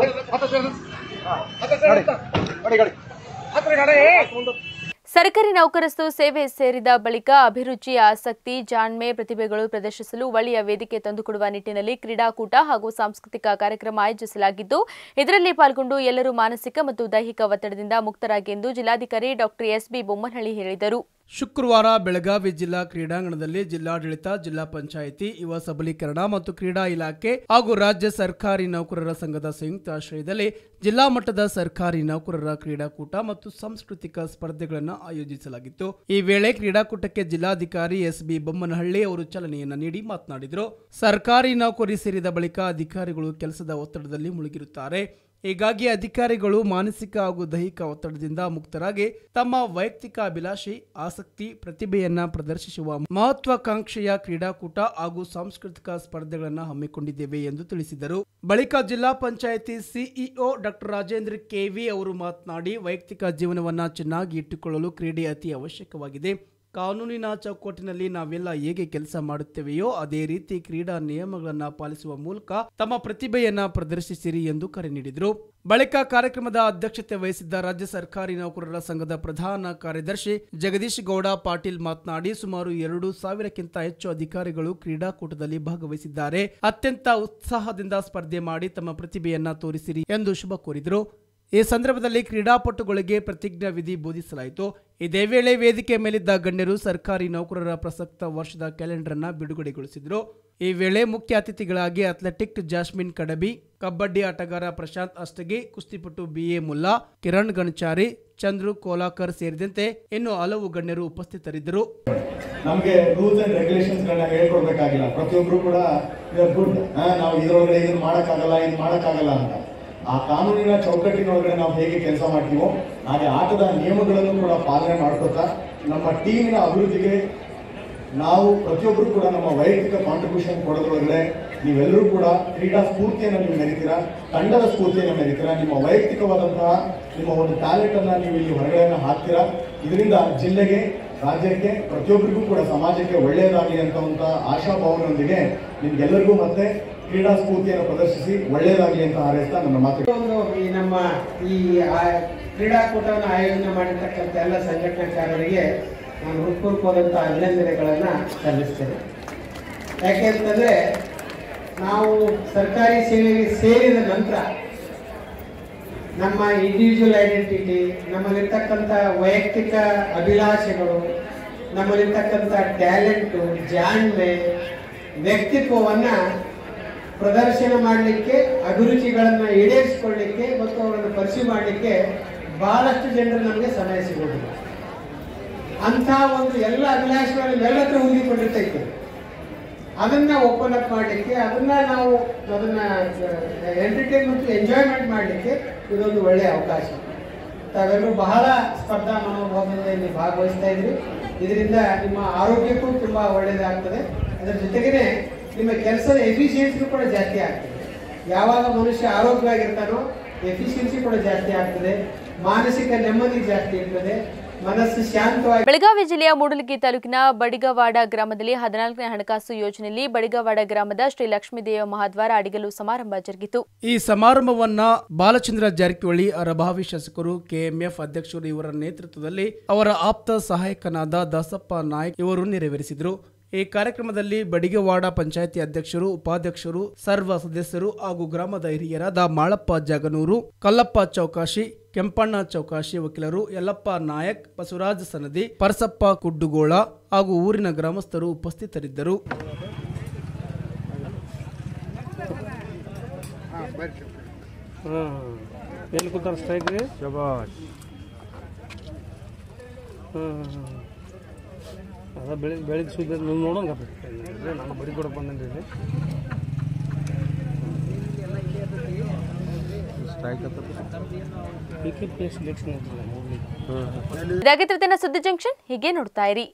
गाडी गाडी हात रे गाडी ಸರ್ಕಾರಿ ನೌಕರಸ್ತು ಸೇವೆ ಸೇರಿದ ಬಳಿಕ ಅಭಿರುಚಿ ಆಸಕ್ತಿ ಜಾಣ್ಮೆ ಪ್ರತಿಭೆಗಳು ಪ್ರದರ್ಶಿಸಲು ಒಳ್ಳೆಯ ವೇದಿಕೆ ತಂದುಕೊಡುವ ನಿಟ್ಟಿನಲ್ಲಿ ಕ್ರೀಡಾಕೂಟ ಹಾಗೂ ಸಾಂಸ್ಕೃತಿಕ ಕಾರ್ಯಕ್ರಮ ಆಯೋಜಿಸಲಾಗಿದ್ದು ಇದರಲ್ಲಿ ಪಾಲ್ಗೊಂಡು ಎಲ್ಲರೂ ಮಾನಸಿಕ ಮತ್ತು ದೈಹಿಕ ಒತ್ತಡದಿಂದ ಮುಕ್ತರಾಗಿ ಎಂದು ಜಿಲ್ಲಾಧಿಕಾರಿ ಡಾಕ್ಟರ್ ಎಸ್ಬಿ ಬೊಮ್ಮನಹಳ್ಳಿ ಹೇಳಿದರು ಶುಕ್ರವಾರ ಬೆಳಗಾವಿ ಜಿಲ್ಲಾ ಕ್ರೀಡಾಂಗಣದಲ್ಲಿ ಜಿಲ್ಲಾಡಳಿತ ಜಿಲ್ಲಾ ಪಂಚಾಯಿತಿ ಯುವ ಸಬಲೀಕರಣ ಮತ್ತು ಕ್ರೀಡಾ ಇಲಾಖೆ ಹಾಗೂ ರಾಜ್ಯ ಸರ್ಕಾರಿ ನೌಕರರ ಸಂಘದ ಸಂಯುಕ್ತ ಆಶ್ರಯದಲ್ಲಿ ಜಿಲ್ಲಾ ಮಟ್ಟದ ಸರ್ಕಾರಿ ನೌಕರರ ಕ್ರೀಡಾಕೂಟ ಮತ್ತು ಸಾಂಸ್ಕೃತಿಕ ಸ್ಪರ್ಧೆಗಳನ್ನು ಆಯೋಜಿಸಲಾಗಿತ್ತು ಈ ವೇಳೆ ಕ್ರೀಡಾಕೂಟಕ್ಕೆ ಜಿಲ್ಲಾಧಿಕಾರಿ ಎಸ್ ಬಿ ಬೊಮ್ಮನಹಳ್ಳಿ ಅವರು ಚಾಲನೆಯನ್ನ ನೀಡಿ ಮಾತನಾಡಿದರು ಸರ್ಕಾರಿ ನೌಕರಿ ಸೇರಿದ ಬಳಿಕ ಅಧಿಕಾರಿಗಳು ಕೆಲಸದ ಒತ್ತಡದಲ್ಲಿ ಮುಳುಗಿರುತ್ತಾರೆ ಹೀಗಾಗಿ ಅಧಿಕಾರಿಗಳು ಮಾನಸಿಕ ಹಾಗೂ ದೈಹಿಕ ಒತ್ತಡದಿಂದ ಮುಕ್ತರಾಗಿ ತಮ್ಮ ವೈಯಕ್ತಿಕ ಅಭಿಲಾಷೆ ಆಸಕ್ತಿ ಪ್ರತಿಭೆಯನ್ನ ಪ್ರದರ್ಶಿಸುವ ಮಹತ್ವಾಕಾಂಕ್ಷೆಯ ಕ್ರೀಡಾಕೂಟ ಹಾಗೂ ಸಾಂಸ್ಕೃತಿಕ ಸ್ಪರ್ಧೆಗಳನ್ನು ಹಮ್ಮಿಕೊಂಡಿದ್ದೇವೆ ಎಂದು ತಿಳಿಸಿದರು ಬಳಿಕ Zilla panchayat CEO doctor Rajendra KV ಅವರು ಮಾತನಾಡಿ ವೈಯಕ್ತಿಕ ಜೀವನವನ್ನ ಚೆನ್ನಾಗಿ ಇಟ್ಟುಕೊಳ್ಳಲು ಕ್ರೀಡೆ ಅತಿ ಅವಶ್ಯಕವಾಗಿದೆ ಕಾನೂನಿನ ಚೌಕಟ್ಟಿನಲ್ಲಿ ನಾವೆಲ್ಲ ಹೇಗೆ ಕೆಲಸ ಮಾಡುತ್ತೇವೆಯೋ ಅದೇ ರೀತಿ ಕ್ರೀಡಾ ನಿಯಮಗಳನ್ನು ಪಾಲಿಸುವ ಮೂಲಕ ತಮ್ಮ ಪ್ರತಿಭೆಯನ್ನ ಪ್ರದರ್ಶಿಸಿರಿ ಎಂದು ಕರೆ ನೀಡಿದರು ಬಳಿಕ ಕಾರ್ಯಕ್ರಮದ ಅಧ್ಯಕ್ಷತೆ ವಹಿಸಿದ್ದ ರಾಜ್ಯ ಸರ್ಕಾರಿ ನೌಕರರ ಸಂಘದ ಪ್ರಧಾನ ಕಾರ್ಯದರ್ಶಿ ಜಗದೀಶ್ ಗೌಡ ಪಾಟೀಲ್ ಮಾತನಾಡಿ ಸುಮಾರು ಎರಡು ಸಾವಿರಕ್ಕಿಂತ ಹೆಚ್ಚು ಅಧಿಕಾರಿಗಳು ಕ್ರೀಡಾಕೂಟದಲ್ಲಿ ಭಾಗವಹಿಸಿದ್ದಾರೆ ಅತ್ಯಂತ ಉತ್ಸಾಹದಿಂದ ಸ್ಪರ್ಧೆ ಮಾಡಿ ತಮ್ಮ ಪ್ರತಿಭೆಯನ್ನ ತೋರಿಸಿರಿ ಎಂದು ಶುಭ ಕೋರಿದರು ಈ ಸಂದರ್ಭದಲ್ಲಿ ಕ್ರೀಡಾಪಟುಗಳಿಗೆ ಪ್ರತಿಜ್ಞಾ ವಿಧಿ ಬೋಧಿಸಲಾಯಿತು ಇದೇ ವೇಳೆ ವೇದಿಕೆ ಮೇಲಿದ್ದ ಗಣ್ಯರು ಸರ್ಕಾರಿ ನೌಕರರ ಪ್ರಸಕ್ತ ವರ್ಷದ ಕ್ಯಾಲೆಂಡರ್ ಅನ್ನ ಬಿಡುಗಡೆಗೊಳಿಸಿದರು ಈ ವೇಳೆ ಮುಖ್ಯ ಅತಿಥಿಗಳಾಗಿ ಅಥ್ಲೆಟಿಕ್ ಜಾಸ್ಮಿನ್ ಕಡಬಿ ಕಬಡ್ಡಿ ಆಟಗಾರ ಪ್ರಶಾಂತ್ ಅಷ್ಟಗಿ ಕುಸ್ತಿಪಟು ಬಿಎ ಮುಲ್ಲಾ ಕಿರಣ್ ಗಣಚಾರಿ ಚಂದ್ರು ಕೋಲಾಕರ್ ಸೇರಿದಂತೆ ಇನ್ನು ಹಲವು ಗಣ್ಯರು ಉಪಸ್ಥಿತರಿದ್ದರು ನಮಗೆ ರೂಲ್ಸ್ ಅಂಡ್ ರೆಗ್ಯುಲೇಷನ್ಸ್ ಗಳನ್ನ ಹೇಳ್ಕೊಡ್ಬೇಕಾಗಿಲ್ಲ ಪ್ರತಿಯೊಬ್ರು ಕೂಡ ಗುಡ್ ನಾವು ಇದ್ರೊಳಗಡೆ ಇದನ್ನ ಮಾಡಕ್ಕಾಗಲ್ಲ ಇದು ಮಾಡಕ್ಕಾಗಲ್ಲ ಅಂತ ಆ ಕಾನೂನಿನ ಚೌಕಟ್ಟಿನೊಳಗಡೆ ನಾವು ಹೇಗೆ ಕೆಲಸ ಮಾಡ್ತೀವೋ ಹಾಗೆ ಆಟದ ನಿಯಮಗಳನ್ನು ಕೂಡ ಪಾಲನೆ ಮಾಡ್ಕೊತಾ ನಮ್ಮ ಟೀಮಿನ ಅಭಿವೃದ್ಧಿಗೆ ನಾವು ಪ್ರತಿಯೊಬ್ಬರು ಕೂಡ ನಮ್ಮ ವೈಯಕ್ತಿಕ ಕಾಂಟ್ರಿಬ್ಯೂಷನ್ ಕೊಡೋದ್ರೊಳಗಡೆ ನೀವೆಲ್ಲರೂ ಕೂಡ ಕ್ರೀಡಾ ಸ್ಫೂರ್ತಿಯನ್ನು ನೀವು ಮೆರಿತೀರಾ ತಂಡದ ಸ್ಫೂರ್ತಿಯನ್ನು ಮೆರಿತೀರಾ ನಿಮ್ಮ ವೈಯಕ್ತಿಕವಾದಂತಹ ನಿಮ್ಮ ಒಂದು ಟ್ಯಾಲೆಂಟ್ ಅನ್ನ ನೀವು ಇಲ್ಲಿ ಹೊರಗಡೆ ಹಾಕ್ತೀರಾ ಇದರಿಂದ ಜಿಲ್ಲೆಗೆ ರಾಜ್ಯಕ್ಕೆ ಪ್ರತಿಯೊಬ್ಬರಿಗೂ ಕೂಡ ಸಮಾಜಕ್ಕೆ ಒಳ್ಳೆಯದಾಗಲಿ ಅಂತ ಆಶಾಭಾವನೊಂದಿಗೆ ನಿಮ್ಗೆಲ್ಲರಿಗೂ ಮತ್ತೆ ಕ್ರೀಡಾ ಸ್ಫೂರ್ತಿಯನ್ನು ಪ್ರದರ್ಶಿಸಿ ಒಳ್ಳೆಯದಾಗಲಿ ಅಂತ ಹಾರೈಸ್ತಾ ನನ್ನ ಮಾತು ಒಂದು ಈ ನಮ್ಮ ಈ ಆ- ಕ್ರೀಡಾಕೂಟವನ್ನು ಆಯೋಜನೆ ಮಾಡಿರ್ತಕ್ಕಂಥ ಎಲ್ಲ ಸಂಘಟನಾಕಾರರಿಗೆ ನಾನು ಹೃತ್ಪೂರ್ವಕವಾದಂಥ ಅಭಿನಂದನೆಗಳನ್ನು ಸಲ್ಲಿಸ್ತೇನೆ ಯಾಕೆ ಅಂತಂದರೆ ನಾವು ಸರ್ಕಾರಿ ಸೇವೆಗೆ ಸೇರಿದ ನಂತರ ನಮ್ಮ ಇಂಡಿವಿಜುವಲ್ ಐಡೆಂಟಿಟಿ ನಮ್ಮಲ್ಲಿರ್ತಕ್ಕಂಥ ವೈಯಕ್ತಿಕ ಅಭಿಲಾಷೆಗಳು ನಮ್ಮಲ್ಲಿರ್ತಕ್ಕಂಥ ಟ್ಯಾಲೆಂಟು ಜಾಣ್ಮೆ ವ್ಯಕ್ತಿತ್ವವನ್ನು ಪ್ರದರ್ಶನ ಮಾಡಲಿಕ್ಕೆ ಅಭಿರುಚಿಗಳನ್ನು ಈಡೇರಿಸಿಕೊಳ್ಳಿಕ್ಕೆ ಮತ್ತು ಅವರನ್ನು ಪರಿಚಯ ಮಾಡಲಿಕ್ಕೆ ಬಹಳಷ್ಟು ಜನರು ನಮಗೆ ಸಮಯ ಸಿಗೋದಿಲ್ಲ ಅಂಥ ಒಂದು ಎಲ್ಲ ಅಭಿಲಾಷೆಗಳನ್ನು ಎಲ್ಲ ಹತ್ರ ಹೊಂದಿಕೊಂಡಿರ್ತೈತೆ ಅದನ್ನ ಓಪನ್ ಅಪ್ ಮಾಡಲಿಕ್ಕೆ ಅದನ್ನ ನಾವು ಅದನ್ನ ಎಂಟರ್ಟೈನ್ ಮತ್ತು ಎಂಜಾಯ್ಮೆಂಟ್ ಮಾಡಲಿಕ್ಕೆ ಇದೊಂದು ಒಳ್ಳೆಯ ಅವಕಾಶ ತಾವೆಲ್ಲರೂ ಬಹಳ ಸ್ಪರ್ಧಾ ಮನೋಭಾವದಿಂದ ಇಲ್ಲಿ ಭಾಗವಹಿಸ್ತಾ ಇದ್ರಿ ಇದರಿಂದ ನಿಮ್ಮ ಆರೋಗ್ಯಕ್ಕೂ ತುಂಬಾ ಒಳ್ಳೆಯದಾಗ್ತದೆ ಅದರ ಜೊತೆಗೇನೆ ನಿಮ್ಮ ಕೆಲಸದ ಎಫಿಷಿಯನ್ಸಿ ಕೂಡ ಜಾಸ್ತಿ ಆಗ್ತದೆ ಯಾವಾಗ ಮನುಷ್ಯ ಆರೋಗ್ಯವಾಗಿರ್ತಾನೋ ಎಫಿಷಿಯನ್ಸಿ ಕೂಡ ಜಾಸ್ತಿ ಆಗ್ತದೆ ಮಾನಸಿಕ ನೆಮ್ಮದಿ ಜಾಸ್ತಿ ಇರ್ತದೆ ಮನಸ್ಸು ಶಾಂತವಾಗಿ ಬೆಳಗಾವಿ ಜಿಲ್ಲೆಯ ಮೂಡಲಗಿ ತಾಲೂಕಿನ ಬಡಿಗವಾಡ ಗ್ರಾಮದಲ್ಲಿ ಹದಿನಾಲ್ಕನೇ ಹಣಕಾಸು ಯೋಜನೆಯಲ್ಲಿ ಬಡಿಗವಾಡ ಗ್ರಾಮದ ಶ್ರೀ ಲಕ್ಷ್ಮೀದೇವ ಮಹಾದ್ವಾರ ಅಡಿಗಲು ಸಮಾರಂಭ ಜರುಗಿತು ಈ ಸಮಾರಂಭವನ್ನ ಬಾಲಚಂದ್ರ ಜಾರಕಿಹೊಳಿ ಅರಭಾವಿ ಶಾಸಕರು ಕೆಎಂಎಫ್ ಅಧ್ಯಕ್ಷರು ಇವರ ನೇತೃತ್ವದಲ್ಲಿ ಅವರ ಆಪ್ತ ಸಹಾಯಕನಾದ ದಾಸಪ್ಪ ನಾಯ್ಕ್ ಇವರು ನೆರವೇರಿಸಿದರು ಈ ಕಾರ್ಯಕ್ರಮದಲ್ಲಿ ಬಡಿಗವಾಡ ಪಂಚಾಯಿತಿ ಅಧ್ಯಕ್ಷರು ಉಪಾಧ್ಯಕ್ಷರು ಸರ್ವ ಸದಸ್ಯರು ಹಾಗೂ ಗ್ರಾಮದ ಹಿರಿಯರಾದ ಮಾಳಪ್ಪ ಜಾಗನೂರು ಕಲ್ಲಪ್ಪ ಚೌಕಾಶಿ ಕೆಂಪಣ್ಣ ಚೌಕಾಶಿ ವಕೀಲರು ಯಲ್ಲಪ್ಪ ನಾಯಕ್ ಬಸವರಾಜ ಸನದಿ ಪರಸಪ್ಪ ಕುಡ್ಡುಗೋಳ ಹಾಗೂ ಊರಿನ ಗ್ರಾಮಸ್ಥರು ಉಪಸ್ಥಿತರಿದ್ದರು ಹಾಂ ಎಲ್ಲಿ ಕೂತಾರ ಸ್ಟ್ರೈಕ್ ರೀ ಶಬಾಷ್ ಹಾಂ ಅದ ಬೆಳಿಗ್ಗೆ ಬೆಳಿಗ್ಗೆ ಸುದ್ದಿ ನೀವು ನೋಡೋಂಗ ನಾನು ಬಡಿ ಕೊಡಕ್ಕೆ ಬಂದೇನೆ ಇಲ್ಲಿ strike P K P S election ಇದಾಗಿತ್ತು ಇವತ್ತಿನ ಸುದ್ದಿ ಜಂಕ್ಷನ್ ಹೀಗೆ ನೋಡ್ತಾ ಇರಿ